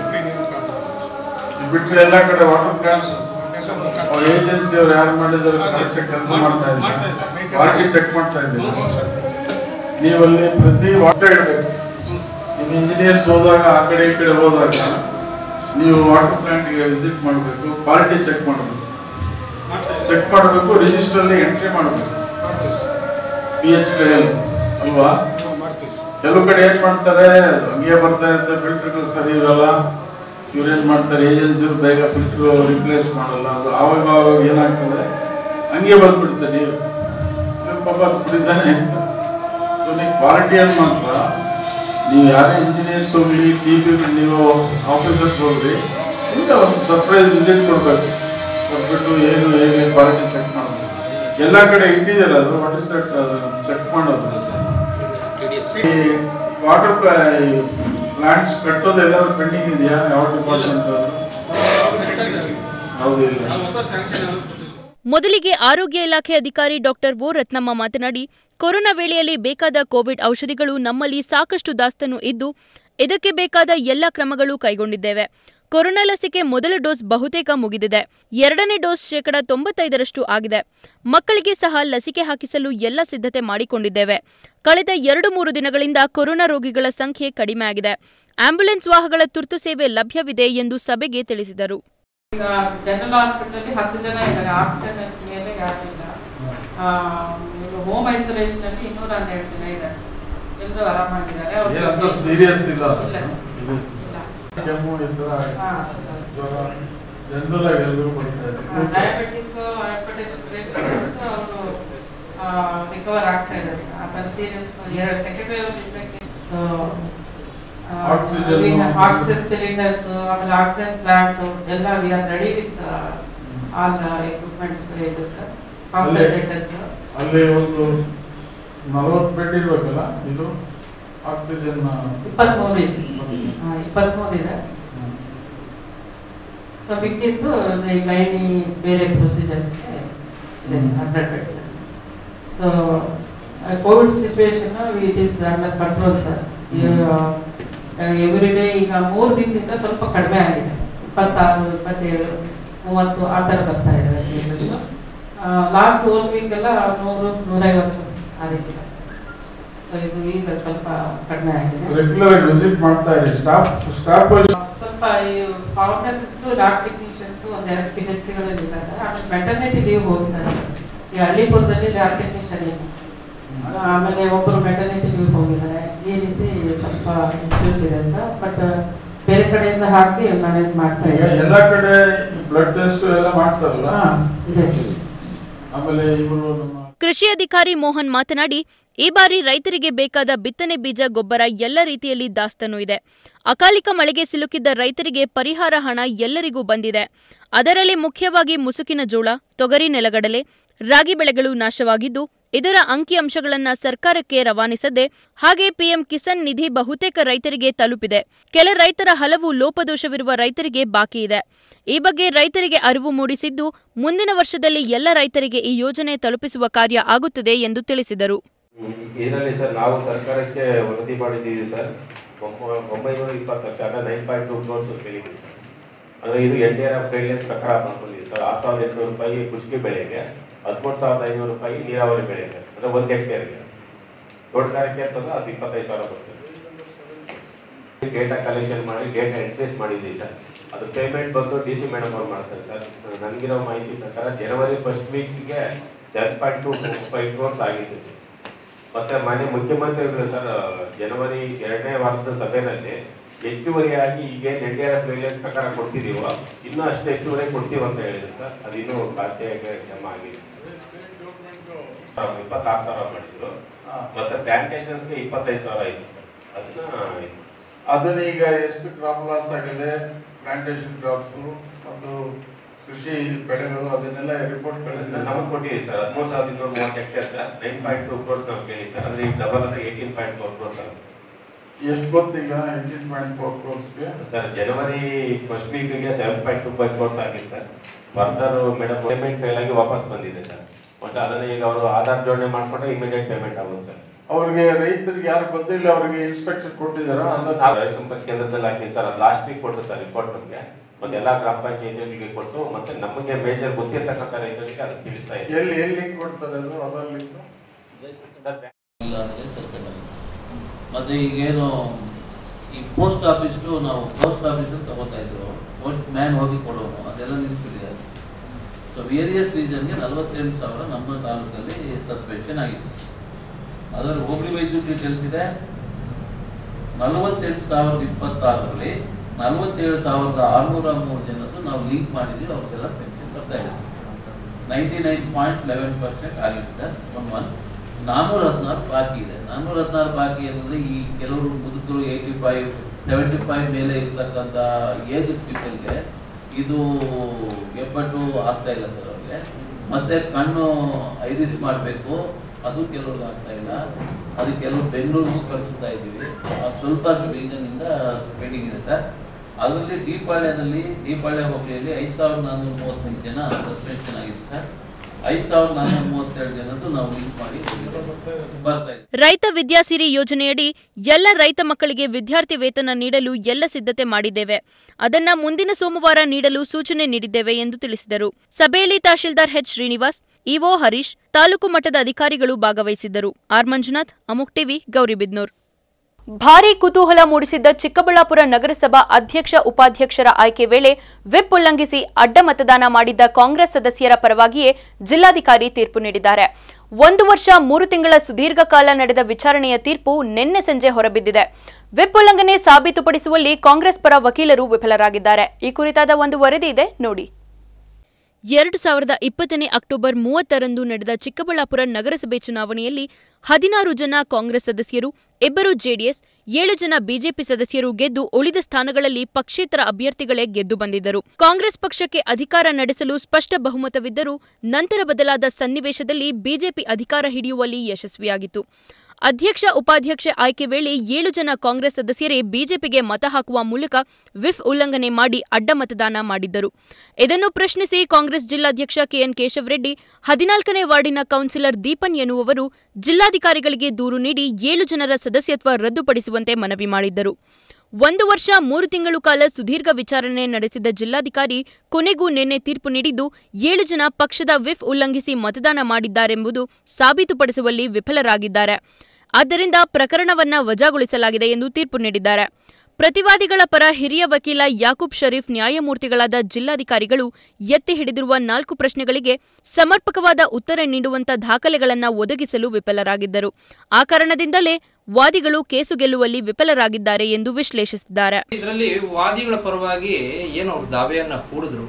ಬಿಟ್ಟರೆ ಎಲ್ಲ ಕಡೆ ವಾಟರ್ ಪ್ಲಾಂಟ್ಸ್ ಏಜೆನ್ಸಿ ಅವ್ರು ಯಾರು ಮಾಡಿದ್ದಾರೆ ಕೆಲಸ ಮಾಡ್ತಾ ಇದ್ದಾರೆ ಪಾರ್ಟಿ ಚೆಕ್ ಮಾಡ್ತಾ ಇದ್ದೀವಿ ನೀವಲ್ಲಿ ಪ್ರತಿ ವಾಟರ್ ಇಡಬೇಕು ನಿಮ್ಮ ಇಂಜಿನಿಯರ್ಸ್ ಹೋದಾಗ ಆ ಕಡೆ ಈ ಕಡೆ ಹೋದಾಗ ನೀವು ವಾಟರ್ ಪ್ಲಾಂಟ್ಗೆ ವಿಸಿಟ್ ಮಾಡಬೇಕು ಕ್ವಾಲಿಟಿ ಚೆಕ್ ಮಾಡಬೇಕು ಚೆಕ್ ಮಾಡಬೇಕು ರಿಜಿಸ್ಟ್ರಲ್ಲಿ ಎಂಟ್ರಿ ಮಾಡಬೇಕು ಪಿ ಎಚ್ ಅಲ್ವಾ ಕೆಲವು ಕಡೆ ಏನ್ ಮಾಡ್ತಾರೆ ಹಂಗೆ ಬರ್ತಾ ಇರುತ್ತೆ ಫಿಲ್ಟರ್ಗಳು ಸರಿ ಇರಲ್ಲ ಇವ್ರು ಏನ್ ಮಾಡ್ತಾರೆ ಏಜೆನ್ಸಿ ಬೇಗ ಫಿಲ್ಟರ್ ರಿಪ್ಲೇಸ್ ಮಾಡಲ್ಲ ಅದು ಆವಾಗ ಆವಾಗ ಏನಾಗ್ತದೆ ಹಂಗೆ ಬಂದ್ಬಿಡುತ್ತೆ ನೀರು ಇವ್ರು ಪಾಪ ಕುಡಿತಾನೆ ಅಂತ ಸೊ ನೀವು ಕ್ವಾಲಿಟಿಯಲ್ಲಿ ಮಾತ್ರ ನೀವು ಯಾರೇ ಇಂಜಿನಿಯರ್ಸ್ ಹೋಗ್ಲಿ ಟಿ ಬಿ ನೀವು ಆಫೀಸರ್ಸ್ ಹೋಗ್ಲಿ ಸುಮ್ಮನೆ ಒಂದು ಸರ್ಪ್ರೈಸ್ ವಿಸಿಟ್ ಕೊಡ್ಬೇಕು ಕೊಟ್ಬಿಟ್ಟು ಏನು ಹೇಗೆ ಕ್ವಾಲಿಟಿ ಚೆಕ್ ಮಾಡಬೇಕು ಎಲ್ಲ ಕಡೆ ಇಟ್ಟಿದ್ದಾರೆ ಅದು ವಾಟ್ ಇಸ್ ದಟ್ ಚೆಕ್ ಮಾಡೋದು ಈ ವಾಟರ್ ಪ್ಲಾಂಟ್ಸ್ ಕಟ್ಟೋದು ಎಲ್ಲಾದ್ರೂ ಪೆಂಡಿಂಗ್ ಇದೆಯಾ ಯಾವ ಡಿಪಾರ್ಟ್ಮೆಂಟ್ ಹೌದು ಇಲ್ಲ ಹೊಸ ಸ್ಯಾಂಕ್ಷನ್ ಮೊದಲಿಗೆ ಆರೋಗ್ಯ ಇಲಾಖೆ ಅಧಿಕಾರಿ ಡಾಕ್ಟರ್ ಓ ರತ್ನಮ್ಮ ಮಾತನಾಡಿ ಕೊರೋನಾ ವೇಳೆಯಲ್ಲಿ ಬೇಕಾದ ಕೋವಿಡ್ ಔಷಧಿಗಳು ನಮ್ಮಲ್ಲಿ ಸಾಕಷ್ಟು ದಾಸ್ತನು ಇದ್ದು ಇದಕ್ಕೆ ಬೇಕಾದ ಎಲ್ಲ ಕ್ರಮಗಳು ಕೈಗೊಂಡಿದ್ದೇವೆ ಕೊರೋನಾ ಲಸಿಕೆ ಮೊದಲ ಡೋಸ್ ಬಹುತೇಕ ಮುಗಿದಿದೆ ಎರಡನೇ ಡೋಸ್ ಶೇಕಡ ತೊಂಬತ್ತೈದರಷ್ಟು ಆಗಿದೆ ಮಕ್ಕಳಿಗೆ ಸಹ ಲಸಿಕೆ ಹಾಕಿಸಲು ಎಲ್ಲ ಸಿದ್ಧತೆ ಮಾಡಿಕೊಂಡಿದ್ದೇವೆ ಕಳೆದ ಎರಡು ಮೂರು ದಿನಗಳಿಂದ ಕೊರೋನಾ ರೋಗಿಗಳ ಸಂಖ್ಯೆ ಕಡಿಮೆ ಆಗಿದೆ ಆಂಬ್ಯುಲೆನ್ಸ್ ವಾಹನಗಳ ತುರ್ತು ಸೇವೆ ಲಭ್ಯವಿದೆ ಎಂದು ಸಭೆಗೆ ತಿಳಿಸಿದರು ಈಗ ಜನರಲ್ ಹಾಸ್ಪಿಟಲ್ ಹತ್ತು ಜನ ಇದ್ದಾರೆ ಆಕ್ಸಿಜನ್ ಮೇಲೆ ಯಾರಿಲ್ಲ ಹೋಮ್ ಐಸೋಲೇಷನ್ ಅಲ್ಲಿ ಇನ್ನೂರ ಹನ್ನೆರಡು ಜನ ಇದ್ದಾರೆ ಎಲ್ಲರೂ ಆರಾಮಾಗಿದ್ದಾರೆ ಅವ್ರ ಏನಂತ ಜೊತೆ- ಸೀರಿಯಸ್ ಇಲ್ಲ ಇಲ್ಲ Serious. ಇಲ್ಲ ಕೆಮ್ಮು ಇದ್ದು ಹಾ. ಜ್ವರ ಜನರಲ್ ಆಗಿ ಎಲ್ಲರೂ ಬರ್ತಾ ಇದ್ದಾರೆ ಡಯಾಬಿಟಿಕ್ ಹೈಪರ್ಟೆನ್ಸ್ ಅವರು ರಿಕವರ್ ಆಗ್ತಾ ಇದ್ದಾರೆ ಆತರ ಸೀರಿಯಸ್ ಎರಡು ಸೆಕೆಂಡ್ ವೇವ್ ಇದ್ದಕ್ಕೆ Oxygen. ಆಕ್ಸಿಜನ್ ಸಿಲಿಂಡರ್ಸ್ ಆಮೇಲೆ ಆಕ್ಸಿಜನ್ ಪ್ಲಾಂಟ್ ಎಲ್ಲ we are ready with all the equipments ಇದು ಸರ್ ಕಾನ್ಸಂಟ್ರೇಟರ್ಸ್ ಅಲ್ಲಿ ಒಂದು ನಲವತ್ತು ಬೆಡ್ ಇರ್ಬೇಕಲ್ಲ ಇದು ಆಕ್ಸಿಜನ್ ಇಪ್ಪತ್ಮೂರು ಇದೆ ಹಾ, ಇಪ್ಪತ್ಮೂರು ಇದೆ ಸೊ ಮಿಕ್ಕಿದ್ದು ಈ ಗೈನಿ ಬೇರೆ ಪ್ರೊಸೀಜರ್ಸ್ಗೆ ಇದೆ hundred beds so covid situation it is under control sir every day ಈಗ ಮೂರು ದಿನದಿಂದ ಸ್ವಲ್ಪ ಕಡಿಮೆ ಆಗಿದೆ ಇಪ್ಪತ್ತಾರು ಇಪ್ಪತ್ತೇಳು ಮೂವತ್ತು ಆ ಥರ ಬರ್ತಾ ಇದೆ ಕೇಸಸ್ ಲಾಸ್ಟ್ ಹೋಲ್ ವೀಕ್ ಎಲ್ಲ ನೂರು ನೂರೈವತ್ತು ಆ ರೀತಿ ಸೊ ಇದು ಈಗ ಸ್ವಲ್ಪ ಕಡಿಮೆ ಆಗಿದೆ ರೆಗ್ಯುಲರ್ ಆಗಿ ವಿಸಿಟ್ ಮಾಡ್ತಾ ಇರಿ ಸ್ಟಾಫ್ ಸ್ಟಾಫ್ ಸ್ವಲ್ಪ ಈ ಫಾರ್ಮಸಿಸ್ಟ್ ಲ್ಯಾಬ್ ಟೆಕ್ನಿಷಿಯನ್ಸ್ ಒಂದು ಎರಡು ಪಿ ಎಚ್ ಸಿಗಳಲ್ಲಿ ಇಲ್ಲ ಸರ್ ಆಮೇಲೆ ಮೆಟರ್ನಿಟಿ ಲೀವ್ ಹೋಗ್ತಾರೆ ಈ ಹಳ್ಳಿಪುರದಲ್ಲಿ ಲ್ಯಾಬ್ ಟೆಕ್ನಿಷಿಯನ್ ಇಲ್ಲ ಆಮೇಲೆ ಒಬ್ಬರು ಮೆಟರ್ನಿಟಿ ಲೀವ್ ಹೋಗಿದ್ದಾರೆ ಈ ರೀತಿ ಸ್ವಲ್ಪ ಇಶ್ಯೂಸ್ ಇದೆ ಸರ್ ಬಟ್ ಬೇರೆ ಕಡೆಯಿಂದ ಹಾಕಿ ಮ್ಯಾನೇಜ್ ಮಾಡ್ತಾ ಈಗ ಇದ್ದಾರೆ ಎಲ್ಲ ಕಡೆ ಬ್ಲಡ್ ಟೆಸ್ಟ್ ಎಲ್ಲ ಮಾಡ್ತಾರಲ್ಲ ಹಾ, ಇದೆ. ಆಮೇಲೆ ಇವರು ನಮ್ಮ ಕೃಷಿ ಅಧಿಕಾರಿ ಮೋಹನ್ ಮಾತನಾಡಿ ಈ ಬಾರಿ ರೈತರಿಗೆ ಬೇಕಾದ ಬಿತ್ತನೆ ಬೀಜ ಗೊಬ್ಬರ ಎಲ್ಲ ರೀತಿಯಲ್ಲಿ ದಾಸ್ತನು ಇದೆ ಅಕಾಲಿಕ ಮಳೆಗೆ ಸಿಲುಕಿದ್ದ ರೈತರಿಗೆ ಪರಿಹಾರ ಹಣ ಎಲ್ಲರಿಗೂ ಬಂದಿದೆ ಅದರಲ್ಲಿ ಮುಖ್ಯವಾಗಿ ಮುಸುಕಿನ ಜೋಳ ತೊಗರಿ ನೆಲಗಡಲೆ ರಾಗಿ ಬೆಳೆಗಳು ನಾಶವಾಗಿದ್ದು ಇದರ ಅಂಕಿಅಂಶಗಳನ್ನ ಸರ್ಕಾರಕ್ಕೆ ರವಾನಿಸದೆ ಹಾಗೆ ಪಿಎಂ ಕಿಸಾನ್ ನಿಧಿ ಬಹುತೇಕ ರೈತರಿಗೆ ತಲುಪಿದೆ ಕೆಲ ರೈತರ ಹಲವು ಲೋಪದೋಷವಿರುವ ರೈತರಿಗೆ ಬಾಕಿ ಇದೆ ಈ ಬಗ್ಗೆ ರೈತರಿಗೆ ಅರಿವು ಮೂಡಿಸಿದ್ದು ಮುಂದಿನ ವರ್ಷದಲ್ಲಿ ಎಲ್ಲ ರೈತರಿಗೆ ಈ ಯೋಜನೆ ತಲುಪಿಸುವ ಕಾರ್ಯ ಆಗುತ್ತದೆ ಎಂದು ತಿಳಿಸಿದರು ಇದರಲ್ಲಿ ಸರ್ ನಾವು ಸರ್ಕಾರಕ್ಕೆ ವರದಿ ಮಾಡಿದ್ದೀವಿ ಸರ್ ಒಂಬ- ಒಂಬೈನೂರ ಇಪ್ಪತ್ತು ಲಕ್ಷ ಅಂದರೆ ನೈನ್ ಪಾಯಿಂಟ್ ಟು ಕ್ರೋರ್ಸ್ ಕೇಳಿದ್ದೀವಿ ಸರ್ ಅಂದರೆ ಇದು N D R F guidelines ಪ್ರಕಾರ ಬಂದಿದೆ ಸರ್ ಆರು ಸಾವಿರದ ಎಂಟುನೂರು ರೂಪಾಯಿ ಕೃಷಿ ಬೆಳೆಗೆ ಹದಿಮೂರು ಸಾವಿರದ ಐನೂರು ರೂಪಾಯಿ ನೀರಾವರಿ ಬೆಳೆಗೆ ಅಂದರೆ ಒಂದು ಹೆಕ್ಟೇರ್ಗೆ ತೋಟಗಾರಿಕೆ ಅಂತಂದ್ರೆ ಅದು ಇಪ್ಪತ್ತೈದು ಸಾವಿರ ಬರ್ತದೆ ಡೇಟಾ ಕಲೆಕ್ಷನ್ ಮಾಡಿ ಡೇಟಾ ಎಂಟ್ರೀಸ್ ಮಾಡಿದ್ದೀವಿ ಸರ್ ಅದು ಪೇಮೆಂಟ್ ಬಂದು ಡಿ ಸಿ ಮೇಡಮ್ ಅವ್ರು ಮಾಡ್ತಾರೆ ಸರ್ ನನಗಿರೋ ಮಾಹಿತಿ ಪ್ರಕಾರ ಜನವರಿ ಫಸ್ಟ್ ವೀಕ್ಗೆ seven point two five crores ಆಗಿದೆ ಸರ್ ಮತ್ತೆ ಮಾನ್ಯ ಮುಖ್ಯಮಂತ್ರಿಗಳು ಸರ್ ಜನವರಿ ಎರಡನೇ ವಾರದ ಸಭೆಯಲ್ಲಿ ಹೆಚ್ಚುವರಿಯಾಗಿ ಈಗ N D R F guidelines ಪ್ರಕಾರ ಕೊಡ್ತಿದೀವೋ ಇನ್ನೂ ಅಷ್ಟು ಹೆಚ್ಚುವರಿ ಕೊಡ್ತೀವಿ ಅಂತ ಹೇಳಿದ್ರು ಸರ್ ಅದಿನ್ನೂ ಖಾತೆಗೆ ಜಮಾ ಆಗಿದೆ ಇಪ್ಪತ್ತಾರು ಸಾವಿರ ಮಾಡಿದ್ರು ಮತ್ತೆ ಸ್ಯಾನಿಟೇಷನ್ಸ್ಗೆ ಇಪ್ಪತ್ತೈದು ಸಾವಿರ ಆಯ್ತು ಸರ್ ಅದನ್ನ ಅದನ್ನ ಈಗ ಎಷ್ಟು ಕ್ರಾಪ್ ಲಾಸ್ ಆಗಿದೆ ಪ್ಲಾಂಟೇಶನ್ ಕ್ರಾಪ್ಸ್ ಮತ್ತು ಕೃಷಿ ಬೆಳೆಗಳು ಅದನ್ನೆಲ್ಲ ರಿಪೋರ್ಟ್ ಕಳಿಸಿದ್ರೆ ನಮಗೆ ಕೊಟ್ಟಿದ್ದೀವಿ ಸರ್ ಹದಿಮೂರು ಸಾವಿರದ ಇನ್ನೂರ ಮೂವತ್ತು hectare sir nine point two crores ನಾವು ಕೇಳಿ ಸರ್ ಅಂದ್ರೆ ಈಗ ಡಬಲ್ ಅಂದ್ರೆ ಏಯ್ಟೀನ್ ಪಾಯಿಂಟ್ ಫೋರ್ ಕ್ರೋರ್ಸ್ ಆಗುತ್ತೆ ಎಷ್ಟು ಗೊತ್ತು ಈಗ ಏಯ್ಟೀನ್ ಪಾಯಿಂಟ್ ಫೋರ್ ಕ್ರೋರ್ಸ್ಗೆ ಸರ್ ಜನವರಿ ಫಸ್ಟ್ ವೀಕ್ಗೆ seven point two five crores ಆಗಿದೆ sir further madam payment fail ಆಗಿ ವಾಪಸ್ ಬಂದಿದೆ ಸರ್ ಮತ್ತೆ ಅದನ್ನ ಈಗ ಅವರು ಆಧಾರ್ ಜೋಡಣೆ ಮಾಡ್ಕೊಂಡ್ರೆ ಇಮಿಡಿಯೇಟ್ ಪೇಮೆಂಟ್ ಆಗುತ್ತೆ ಸರ್ ಅವ್ರಿಗೆ ರೈತರಿಗೆ ಯಾರು ಬಂದಿಲ್ಲ ಅವ್ರಿಗೆ ಇನ್ಸ್ಟ್ರಕ್ಷನ್ ಕೊಟ್ಟಿದ್ದಾರಾ ನಾವು ರೈತ ಸಂಪರ್ಕ ಕೇಂದ್ರದಲ್ಲಿ ಹಾಕಿದ್ವಿ ಸರ್ ಅದು ಲಾಸ್ಟ್ ವೀಕ್ ಕೊಟ್ಟು ಸರ್ ರಿಪೋರ್ಟ್ ನಮಗೆ ಮತ್ತೆ ಎಲ್ಲಾ ಗ್ರಾಮ ಪಂಚಾಯತಿಗಳಿಗೆ ಕೊಟ್ಟು ಮತ್ತೆ ನಮಗೆ ಮೇಜರ್ ಗೊತ್ತಿರ್ತಕ್ಕಂಥ ರೈತರಿಗೆ ಅದು ತಿಳಿಸ್ತಾ ಇದ್ದೀವಿ ಎಲ್ಲಿ ಎಲ್ಲಿ ಕೊಡ್ತಾರೆ ಅದು ಅದರಲ್ಲಿ ಇಲ್ಲ ಅಂದರೆ ಸಸ್ಪೆಂಡ್ ಆಗಿದೆ ಮತ್ತು ಈಗೇನು ಈ ಪೋಸ್ಟ್ ಆಫೀಸ್ಗೂ ನಾವು ಪೋಸ್ಟ್ ಆಫೀಸಲ್ಲಿ ತಗೋತಾ ಇದ್ರು ಪೋಸ್ಟ್ ಮ್ಯಾನ್ ಹೋಗಿ ಕೊಡೋನು ಅದೆಲ್ಲ ನಿಲ್ಲಿಸ್ಬಿಟ್ಟಿದ್ದಾರೆ ಸೊ ವೇರಿಯಸ್ ರೀಸನ್ಗೆ ನಲವತ್ತೆಂಟು ಸಾವಿರ ನಮ್ಮ ತಾಲೂಕಲ್ಲಿ ಸಸ್ಪೆನ್ಷನ್ ಆಗಿದೆ ಅದರಲ್ಲಿ ಹೋಬಳಿ ವೈದ್ಯು ಡೀಟೇಲ್ಸ್ ಇದೆ ನಲವತ್ತೆಂಟು ಸಾವಿರದ ಇಪ್ಪತ್ತಾರರಲ್ಲಿ ನಲವತ್ತೇಳು ಸಾವಿರದ ಆರುನೂರ ಮೂರು ಜನದ್ದು ನಾವು ಲಿಂಕ್ ಮಾಡಿದ್ದೀವಿ ಅವ್ರಿಗೆಲ್ಲ ಪೆನ್ಷನ್ ಬರ್ತಾ ಇದೆ ninety nine point eleven percent ಆಗಿದೆ ಸರ್ ಒನ್ ಒನ್ ನಾನ್ನೂರ ಹದಿನಾರು ಬಾಕಿ ಇದೆ ನಾನ್ನೂರ ಹದಿನಾರು ಬಾಕಿ ಏನಂದ್ರೆ ಈ ಕೆಲವರು ಮುದುಕರು ಏಯ್ಟಿ ಫೈವ್ ಸೆವೆಂಟಿ ಫೈವ್ ಮೇಲೆ ಇರ್ತಕ್ಕಂಥ ಏಜ್ ಪೀಪಲ್ಗೆ ಇದು ಎಪ್ಪಟ್ಟು ಆಗ್ತಾ ಇಲ್ಲ ಸರ್ ಅವ್ರಿಗೆ ಮತ್ತೆ ಕಣ್ಣು ಐರಿಸ್ ಮಾಡಬೇಕು ಅದು ಕೆಲವ್ರಿಗೆ ಆಗ್ತಾ ಇಲ್ಲ ಅದು ಕೆಲವರು ಬೆಂಗಳೂರಿಗೂ ಕಳಿಸ್ತಾ ಇದ್ದೀವಿ ಅದು ಸ್ವಲ್ಪ ರೀಸನ್ನಿಂದ ಪೆಂಡಿಂಗ್ ಇದೆ ಸರ್ ಅದರಲ್ಲಿ ದೀಪಾಳ್ಯದಲ್ಲಿ ದೀಪಾಳ್ಯ ಹೋಬಳಿಯಲ್ಲಿ ಐದು ಸಾವಿರದ ನಾನ್ನೂರ ಮೂವತ್ತೊಂದು ಜನ ಸಸ್ಪೆನ್ಷನ್ ಆಗಿದೆ ಸರ್ ಐದು ಸಾವಿರದ ನಾನ್ನೂರ ಮೂವತ್ತೆರಡು ಜನದ್ದು ನಾವು ಲಿಂಕ್ ಮಾಡಿ ಬರ್ತಾ ಇದೆ ರೈತ ವಿದ್ಯಾಸಿರಿ ಯೋಜನೆಯಡಿ ಎಲ್ಲ ರೈತ ಮಕ್ಕಳಿಗೆ ವಿದ್ಯಾರ್ಥಿ ವೇತನ ನೀಡಲು ಎಲ್ಲ ಸಿದ್ಧತೆ ಮಾಡಿದ್ದೇವೆ ಅದನ್ನ ಮುಂದಿನ ಸೋಮವಾರ ನೀಡಲು ಸೂಚನೆ ನೀಡಿದ್ದೇವೆ ಎಂದು ತಿಳಿಸಿದರು ಸಭೆಯಲ್ಲಿ ತಹಶೀಲ್ದಾರ್ ಎಚ್ ಶ್ರೀನಿವಾಸ್ ಇಒ ಹರೀಶ್ ತಾಲೂಕು ಮಟ್ಟದ ಅಧಿಕಾರಿಗಳು ಭಾಗವಹಿಸಿದ್ದರು ಆರ್ ಮಂಜುನಾಥ್ ಅಮುಕ್ ಟಿವಿ ಗೌರಿಬಿದ್ನೂರ್ ಭಾರೀ ಕುತೂಹಲ ಮೂಡಿಸಿದ್ದ ಚಿಕ್ಕಬಳ್ಳಾಪುರ ನಗರಸಭಾ ಅಧ್ಯಕ್ಷ ಉಪಾಧ್ಯಕ್ಷರ ಆಯ್ಕೆ ವೇಳೆ ವಿಪ್ ಉಲ್ಲಂಘಿಸಿ ಅಡ್ಡ ಮತದಾನ ಮಾಡಿದ್ದ ಕಾಂಗ್ರೆಸ್ ಸದಸ್ಯರ ಪರವಾಗಿಯೇ ಜಿಲ್ಲಾಧಿಕಾರಿ ತೀರ್ಪು ನೀಡಿದ್ದಾರೆ ಒಂದು ವರ್ಷ ಮೂರು ತಿಂಗಳ ಸುದೀರ್ಘ ಕಾಲ ನಡೆದ ವಿಚಾರಣೆಯ ತೀರ್ಪು ನಿನ್ನೆ ಸಂಜೆ ಹೊರಬಿದ್ದಿದೆ ವಿಪ್ ಉಲ್ಲಂಘನೆ ಸಾಬೀತುಪಡಿಸುವಲ್ಲಿ ಕಾಂಗ್ರೆಸ್ ಪರ ವಕೀಲರು ವಿಫಲರಾಗಿದ್ದಾರೆ ಈ ಕುರಿತಾದ ಒಂದು ವರದಿ ಇದೆ ನೋಡಿ ಎರಡು ಸಾವಿರದ ಇಪ್ಪತ್ತನೇ ಅಕ್ಟೋಬರ್ ಮೂವತ್ತರಂದು ನಡೆದ ಚಿಕ್ಕಬಳ್ಳಾಪುರ ನಗರಸಭೆ ಚುನಾವಣೆಯಲ್ಲಿ ಹದಿನಾರು ಜನ ಕಾಂಗ್ರೆಸ್ ಸದಸ್ಯರು ಇಬ್ಬರು ಜೆಡಿಎಸ್ ಏಳು ಜನ ಬಿಜೆಪಿ ಸದಸ್ಯರು ಗೆದ್ದು ಉಳಿದ ಸ್ಥಾನಗಳಲ್ಲಿ ಪಕ್ಷೇತರ ಅಭ್ಯರ್ಥಿಗಳೇ ಗೆದ್ದು ಬಂದಿದ್ದರು ಕಾಂಗ್ರೆಸ್ ಪಕ್ಷಕ್ಕೆ ಅಧಿಕಾರ ನಡೆಸಲು ಸ್ಪಷ್ಟ ಬಹುಮತವಿದ್ದರೂ ನಂತರ ಬದಲಾದ ಸನ್ನಿವೇಶದಲ್ಲಿ ಬಿಜೆಪಿ ಅಧಿಕಾರ ಹಿಡಿಯುವಲ್ಲಿ ಯಶಸ್ವಿಯಾಗಿತ್ತು ಅಧ್ಯಕ್ಷ ಉಪಾಧ್ಯಕ್ಷ ಆಯ್ಕೆ ವೇಳೆ ಏಳು ಜನ ಕಾಂಗ್ರೆಸ್ ಸದಸ್ಯರೇ ಬಿಜೆಪಿಗೆ ಮತ ಹಾಕುವ ಮೂಲಕ ವಿಫ್ ಉಲ್ಲಂಘನೆ ಮಾಡಿ ಅಡ್ಡ ಮತದಾನ ಮಾಡಿದ್ದರು ಇದನ್ನು ಪ್ರಶ್ನಿಸಿ ಕಾಂಗ್ರೆಸ್ ಜಿಲ್ಲಾಧ್ಯಕ್ಷ ಕೆಎನ್ ಕೇಶವರೆಡ್ಡಿ ಹದಿನಾಲ್ಕನೇ ವಾರ್ಡಿನ ಕೌನ್ಸಿಲರ್ ದೀಪನ್ ಎನ್ನುವವರು ಜಿಲ್ಲಾಧಿಕಾರಿಗಳಿಗೆ ದೂರು ನೀಡಿ ಏಳು ಜನರ ಸದಸ್ಯತ್ವ ರದ್ದುಪಡಿಸುವಂತೆ ಮನವಿ ಮಾಡಿದ್ದರು ಒಂದು ವರ್ಷ ಮೂರು ತಿಂಗಳು ಕಾಲ ಸುದೀರ್ಘ ವಿಚಾರಣೆ ನಡೆಸಿದ ಜಿಲ್ಲಾಧಿಕಾರಿ ಕೊನೆಗೂ ನಿನ್ನೆ ತೀರ್ಪು ನೀಡಿದ್ದು ಏಳು ಜನ ಪಕ್ಷದ ವಿಫ್ ಉಲ್ಲಂಘಿಸಿ ಮತದಾನ ಮಾಡಿದ್ದಾರೆಂಬುದು ಸಾಬೀತುಪಡಿಸುವಲ್ಲಿ ವಿಫಲರಾಗಿದ್ದಾರೆ ಆದ್ದರಿಂದ ಪ್ರಕರಣವನ್ನ ವಜಾಗೊಳಿಸಲಾಗಿದೆ ಎಂದು ತೀರ್ಪು ನೀಡಿದ್ದಾರೆ ಪ್ರತಿವಾದಿಗಳ ಪರ ಹಿರಿಯ ವಕೀಲ ಯಾಕೂಬ್ ಶರೀಫ್ ನ್ಯಾಯಮೂರ್ತಿಗಳಾದ ಜಿಲ್ಲಾಧಿಕಾರಿಗಳು ಎತ್ತಿ ಹಿಡಿದಿರುವ ನಾಲ್ಕು ಪ್ರಶ್ನೆಗಳಿಗೆ ಸಮರ್ಪಕವಾದ ಉತ್ತರ ನೀಡುವಂತ ದಾಖಲೆಗಳನ್ನು ಒದಗಿಸಲು ವಿಫಲರಾಗಿದ್ದರು ಆ ಕಾರಣದಿಂದಲೇ ವಾದಿಗಳು ಕೇಸು ಗೆಲ್ಲುವಲ್ಲಿ ವಿಫಲರಾಗಿದ್ದಾರೆ ಎಂದು ವಿಶ್ಲೇಷಿಸಿದ್ದಾರೆ ಇದರಲ್ಲಿ ವಾದಿಗಳ ಪರವಾಗಿ ಏನು ಅವ್ರು ದಾವೆಯನ್ನ ಹೂಡಿದ್ರು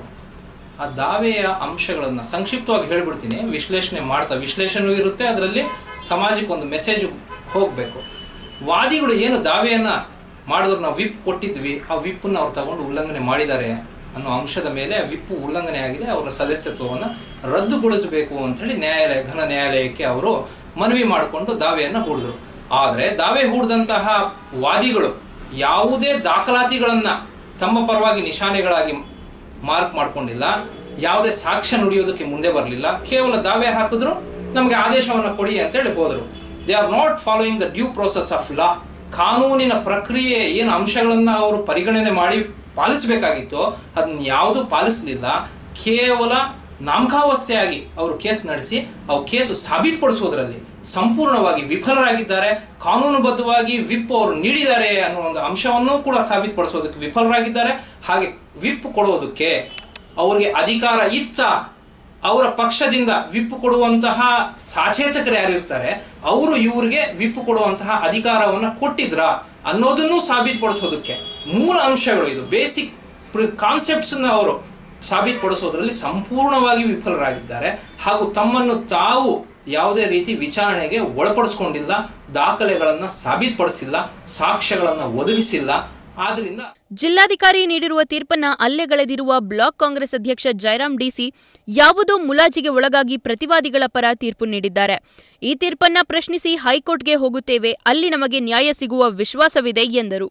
ಆ ದಾವೆಯ ಅಂಶಗಳನ್ನ ಸಂಕ್ಷಿಪ್ತವಾಗಿ ಹೇಳ್ಬಿಡ್ತೀನಿ ವಿಶ್ಲೇಷಣೆ ಮಾಡ್ತಾ ವಿಶ್ಲೇಷಣೆ ಇರುತ್ತೆ ಅದರಲ್ಲಿ ಸಮಾಜಕ್ಕೆ ಒಂದು ಮೆಸೇಜ್ ಹೋಗಬೇಕು ವಾದಿಗಳು ಏನು ದಾವೆಯನ್ನ ಮಾಡಿದ್ರು ನಾವು ವಿಪ್ ಕೊಟ್ಟಿದ್ವಿ ಆ ವಿಪ್ಪನ್ನು ಅವ್ರು ತಗೊಂಡು ಉಲ್ಲಂಘನೆ ಮಾಡಿದ್ದಾರೆ ಅನ್ನೋ ಅಂಶದ ಮೇಲೆ ವಿಪ್ ಉಲ್ಲಂಘನೆ ಆಗಿದೆ ಅವರ ಸದಸ್ಯತ್ವವನ್ನು ರದ್ದುಗೊಳಿಸಬೇಕು ಅಂತೇಳಿ ನ್ಯಾಯಾಲಯ ಘನ ನ್ಯಾಯಾಲಯಕ್ಕೆ ಅವರು ಮನವಿ ಮಾಡಿಕೊಂಡು ದಾವೆಯನ್ನು ಹೂಡಿದ್ರು ಆದರೆ ದಾವೆ ಹೂಡಿದಂತಹ ವಾದಿಗಳು ಯಾವುದೇ ದಾಖಲಾತಿಗಳನ್ನ ತಮ್ಮ ಪರವಾಗಿ ನಿಶಾನೆಗಳಾಗಿ ಮಾರ್ಕ್ ಮಾಡ್ಕೊಂಡಿಲ್ಲ ಯಾವುದೇ ಸಾಕ್ಷ್ಯ ನುಡಿಯೋದಕ್ಕೆ ಮುಂದೆ ಬರಲಿಲ್ಲ ಕೇವಲ ದಾವೆ ಹಾಕಿದ್ರು ನಮಗೆ ಆದೇಶವನ್ನು ಕೊಡಿ ಅಂತೇಳಿ ಹೋದರು they are not following the due process of law ಕಾನೂನಿನ ಪ್ರಕ್ರಿಯೆ ಏನು ಅಂಶಗಳನ್ನ ಅವರು ಪರಿಗಣನೆ ಮಾಡಿ ಪಾಲಿಸಬೇಕಾಗಿತ್ತು ಅದನ್ನ ಯಾವುದೂ ಪಾಲಿಸಲಿಲ್ಲ ಕೇವಲ ನಾಮಕಾವಸ್ಥೆಯಾಗಿ ಅವರು ಕೇಸ್ ನಡೆಸಿ ಅವ್ರು ಕೇಸು ಸಾಬೀತುಪಡಿಸೋದ್ರಲ್ಲಿ ಸಂಪೂರ್ಣವಾಗಿ ವಿಫಲರಾಗಿದ್ದಾರೆ ಕಾನೂನುಬದ್ಧವಾಗಿ ವಿಪ್ ಅವರು ನೀಡಿದ್ದಾರೆ ಅನ್ನೋ ಒಂದು ಅಂಶವನ್ನು ಕೂಡ ಸಾಬೀತುಪಡಿಸೋದಕ್ಕೆ ವಿಫಲರಾಗಿದ್ದಾರೆ ಹಾಗೆ ವಿಪ್ ಕೊಡೋದಕ್ಕೆ ಅವರಿಗೆ ಅಧಿಕಾರ ಇತ್ತ ಅವರ ಪಕ್ಷದಿಂದ ವಿಪ್ ಕೊಡುವಂತಹ ಸಾಚೇತಕರು ಯಾರಿರ್ತಾರೆ ಅವರು ಇವ್ರಿಗೆ ವಿಪ್ ಕೊಡುವಂತಹ ಅಧಿಕಾರವನ್ನು ಕೊಟ್ಟಿದ್ರ ಅನ್ನೋದನ್ನು ಸಾಬೀತುಪಡಿಸೋದಕ್ಕೆ ಮೂಲ ಅಂಶಗಳು ಇದು ಬೇಸಿಕ್ ಕಾನ್ಸೆಪ್ಟ್ಸ್ನ ಅವರು ಸಾಬೀತುಪಡಿಸೋದ್ರಲ್ಲಿ ಸಂಪೂರ್ಣವಾಗಿ ವಿಫಲರಾಗಿದ್ದಾರೆ ಹಾಗೂ ತಮ್ಮನ್ನು ತಾವು ಯಾವುದೇ ರೀತಿ ವಿಚಾರಣೆಗೆ ಒಳಪಡಿಸ್ಕೊಂಡಿಲ್ಲ ದಾಖಲೆಗಳನ್ನು ಸಾಬೀತುಪಡಿಸಿಲ್ಲ ಸಾಕ್ಷ್ಯಗಳನ್ನು ಒದಗಿಸಿಲ್ಲ ಆದ್ರಿಂದ ಜಿಲ್ಲಾಧಿಕಾರಿ ನೀಡಿರುವ ತೀರ್ಪನ್ನ ಅಲ್ಲೆಗಳೆದಿರುವ ಬ್ಲಾಕ್ ಕಾಂಗ್ರೆಸ್ ಅಧ್ಯಕ್ಷ ಜಯರಾಮ್ ಡಿಸಿ ಯಾವುದೋ ಮುಲಾಜಿಗೆ ಒಳಗಾಗಿ ಪ್ರತಿವಾದಿಗಳ ಪರ ತೀರ್ಪು ನೀಡಿದ್ದಾರೆ ಈ ತೀರ್ಪನ್ನ ಪ್ರಶ್ನಿಸಿ ಹೈಕೋರ್ಟ್ಗೆ ಹೋಗುತ್ತೇವೆ ಅಲ್ಲಿ ನಮಗೆ ನ್ಯಾಯ ಸಿಗುವ ವಿಶ್ವಾಸವಿದೆ ಎಂದರು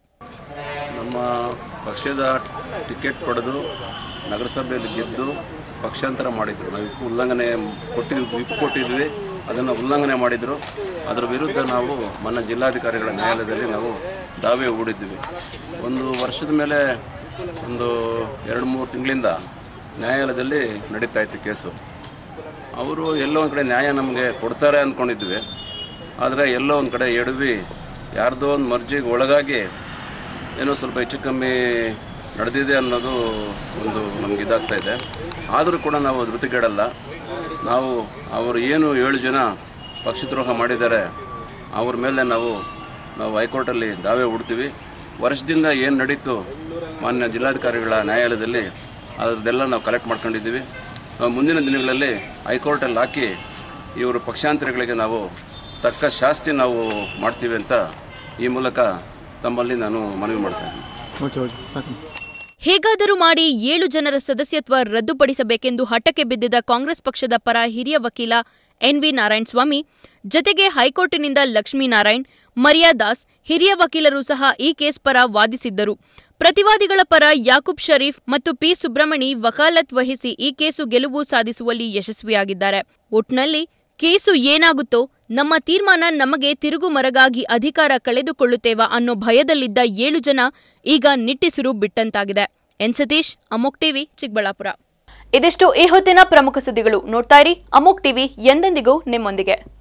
ನಮ್ಮ ಪಕ್ಷದ ಟಿಕೆಟ್ ಪಡೆದು ನಗರಸಭೆಯಲ್ಲಿ ಗೆದ್ದು ಪಕ್ಷಾಂತರ ಮಾಡಿದರು ನಾವು ವಿಪ್ ಉಲ್ಲಂಘನೆ ಕೊಟ್ಟಿದ್ವಿ ವಿಪ್ ಕೊಟ್ಟಿದ್ವಿ ಅದನ್ನು ಉಲ್ಲಂಘನೆ ಮಾಡಿದರು ಅದರ ವಿರುದ್ಧ ನಾವು ಮೊನ್ನೆ ಜಿಲ್ಲಾಧಿಕಾರಿಗಳ ನ್ಯಾಯಾಲಯದಲ್ಲಿ ನಾವು ದಾವೆ ಹೂಡಿದ್ವಿ ಒಂದು ವರ್ಷದ ಮೇಲೆ ಒಂದು ಎರಡು ಮೂರು ತಿಂಗಳಿಂದ ನ್ಯಾಯಾಲಯದಲ್ಲಿ ನಡೀತಾ ಇತ್ತು ಕೇಸು ಅವರು ಎಲ್ಲೋ ಒಂದು ಕಡೆ ನ್ಯಾಯ ನಮಗೆ ಕೊಡ್ತಾರೆ ಅಂದ್ಕೊಂಡಿದ್ವಿ ಆದರೆ ಎಲ್ಲೋ ಒಂದು ಕಡೆ ಎಡವಿ ಯಾರ್ದೋ ಒಂದು ಮರ್ಜಿಗೆ ಒಳಗಾಗಿ ಏನೋ ಸ್ವಲ್ಪ ಹೆಚ್ಚು ಕಮ್ಮಿ ನಡೆದಿದೆ ಅನ್ನೋದು ಒಂದು ನಮ್ಗೆ ಇದಾಗ್ತಾ ಇದೆ ಆದರೂ ಕೂಡ ನಾವು ಧೃತಿಗೆಡಲ್ಲ ನಾವು ಅವರು ಏನು ಏಳು ಜನ ಪಕ್ಷದ್ರೋಹ ಮಾಡಿದ್ದಾರೆ ಅವ್ರ ಮೇಲೆ ನಾವು ನಾವು ಹೈಕೋರ್ಟಲ್ಲಿ ದಾವೆ ಹೂಡ್ತೀವಿ ವರ್ಷದಿಂದ ಏನು ನಡೀತು ಮಾನ್ಯ ಜಿಲ್ಲಾಧಿಕಾರಿಗಳ ನ್ಯಾಯಾಲಯದಲ್ಲಿ ಅದರದ್ದೆಲ್ಲ ನಾವು ಕಲೆಕ್ಟ್ ಮಾಡ್ಕೊಂಡಿದ್ದೀವಿ ನಾವು ಮುಂದಿನ ದಿನಗಳಲ್ಲಿ ಹೈಕೋರ್ಟಲ್ಲಿ ಹಾಕಿ ಇವರು ಪಕ್ಷಾಂತರಿಗಳಿಗೆ ನಾವು ತಕ್ಕ ಶಾಸ್ತಿ ನಾವು ಮಾಡ್ತೀವಿ ಅಂತ ಈ ಮೂಲಕ ತಮ್ಮಲ್ಲಿ ನಾನು ಮನವಿ ಮಾಡ್ತಾ ಇದ್ದೀನಿ ಓಕೆ ಓಕೆ ಸಾಕು ಹೇಗಾದರೂ ಮಾಡಿ ಏಳು ಜನರ ಸದಸ್ಯತ್ವ ರದ್ದುಪಡಿಸಬೇಕೆಂದು ಹಠಕ್ಕೆ ಬಿದ್ದಿದ್ದ ಕಾಂಗ್ರೆಸ್ ಪಕ್ಷದ ಪರ ಹಿರಿಯ ವಕೀಲ ಎನ್ವಿ ನಾರಾಯಣಸ್ವಾಮಿ ಜತೆಗೆ ಹೈಕೋರ್ಟಿನಿಂದ ಲಕ್ಷ್ಮೀನಾರಾಯಣ್ ಮರ್ಯಾದಾಸ್ ಹಿರಿಯ ವಕೀಲರು ಸಹ ಈ ಕೇಸ್ ಪರ ವಾದಿಸಿದ್ದರು ಪ್ರತಿವಾದಿಗಳ ಪರ ಯಾಕೂಬ್ ಶರೀಫ್ ಮತ್ತು ಪಿ ಸುಬ್ರಮಣಿ ವಕಾಲತ್ ವಹಿಸಿ ಈ ಕೇಸು ಗೆಲುವು ಸಾಧಿಸುವಲ್ಲಿ ಯಶಸ್ವಿಯಾಗಿದ್ದಾರೆ ಒಟ್ನಲ್ಲಿ ಕೇಸು ಏನಾಗುತ್ತೋ ನಮ್ಮ ತೀರ್ಮಾನ ನಮಗೆ ತಿರುಗು ಮರಗಾಗಿ ಅಧಿಕಾರ ಕಳೆದುಕೊಳ್ಳುತ್ತೇವಾ ಅನ್ನೋ ಭಯದಲ್ಲಿದ್ದ ಏಳು ಜನ ಈಗ ನಿಟ್ಟಿಸಿರು ಬಿಟ್ಟಂತಾಗಿದೆ ಎನ್ ಸತೀಶ್ ಅಮೋಕ್ ಟಿವಿ ಚಿಕ್ಕಬಳ್ಳಾಪುರ ಇದಿಷ್ಟು ಈ ಹೊತ್ತಿನ ಪ್ರಮುಖ ಸುದ್ದಿಗಳು ನೋಡ್ತಾ ಇರಿ ಅಮೋಕ್ ಟಿವಿ ಎಂದೆಂದಿಗೂ ನಿಮ್ಮೊಂದಿಗೆ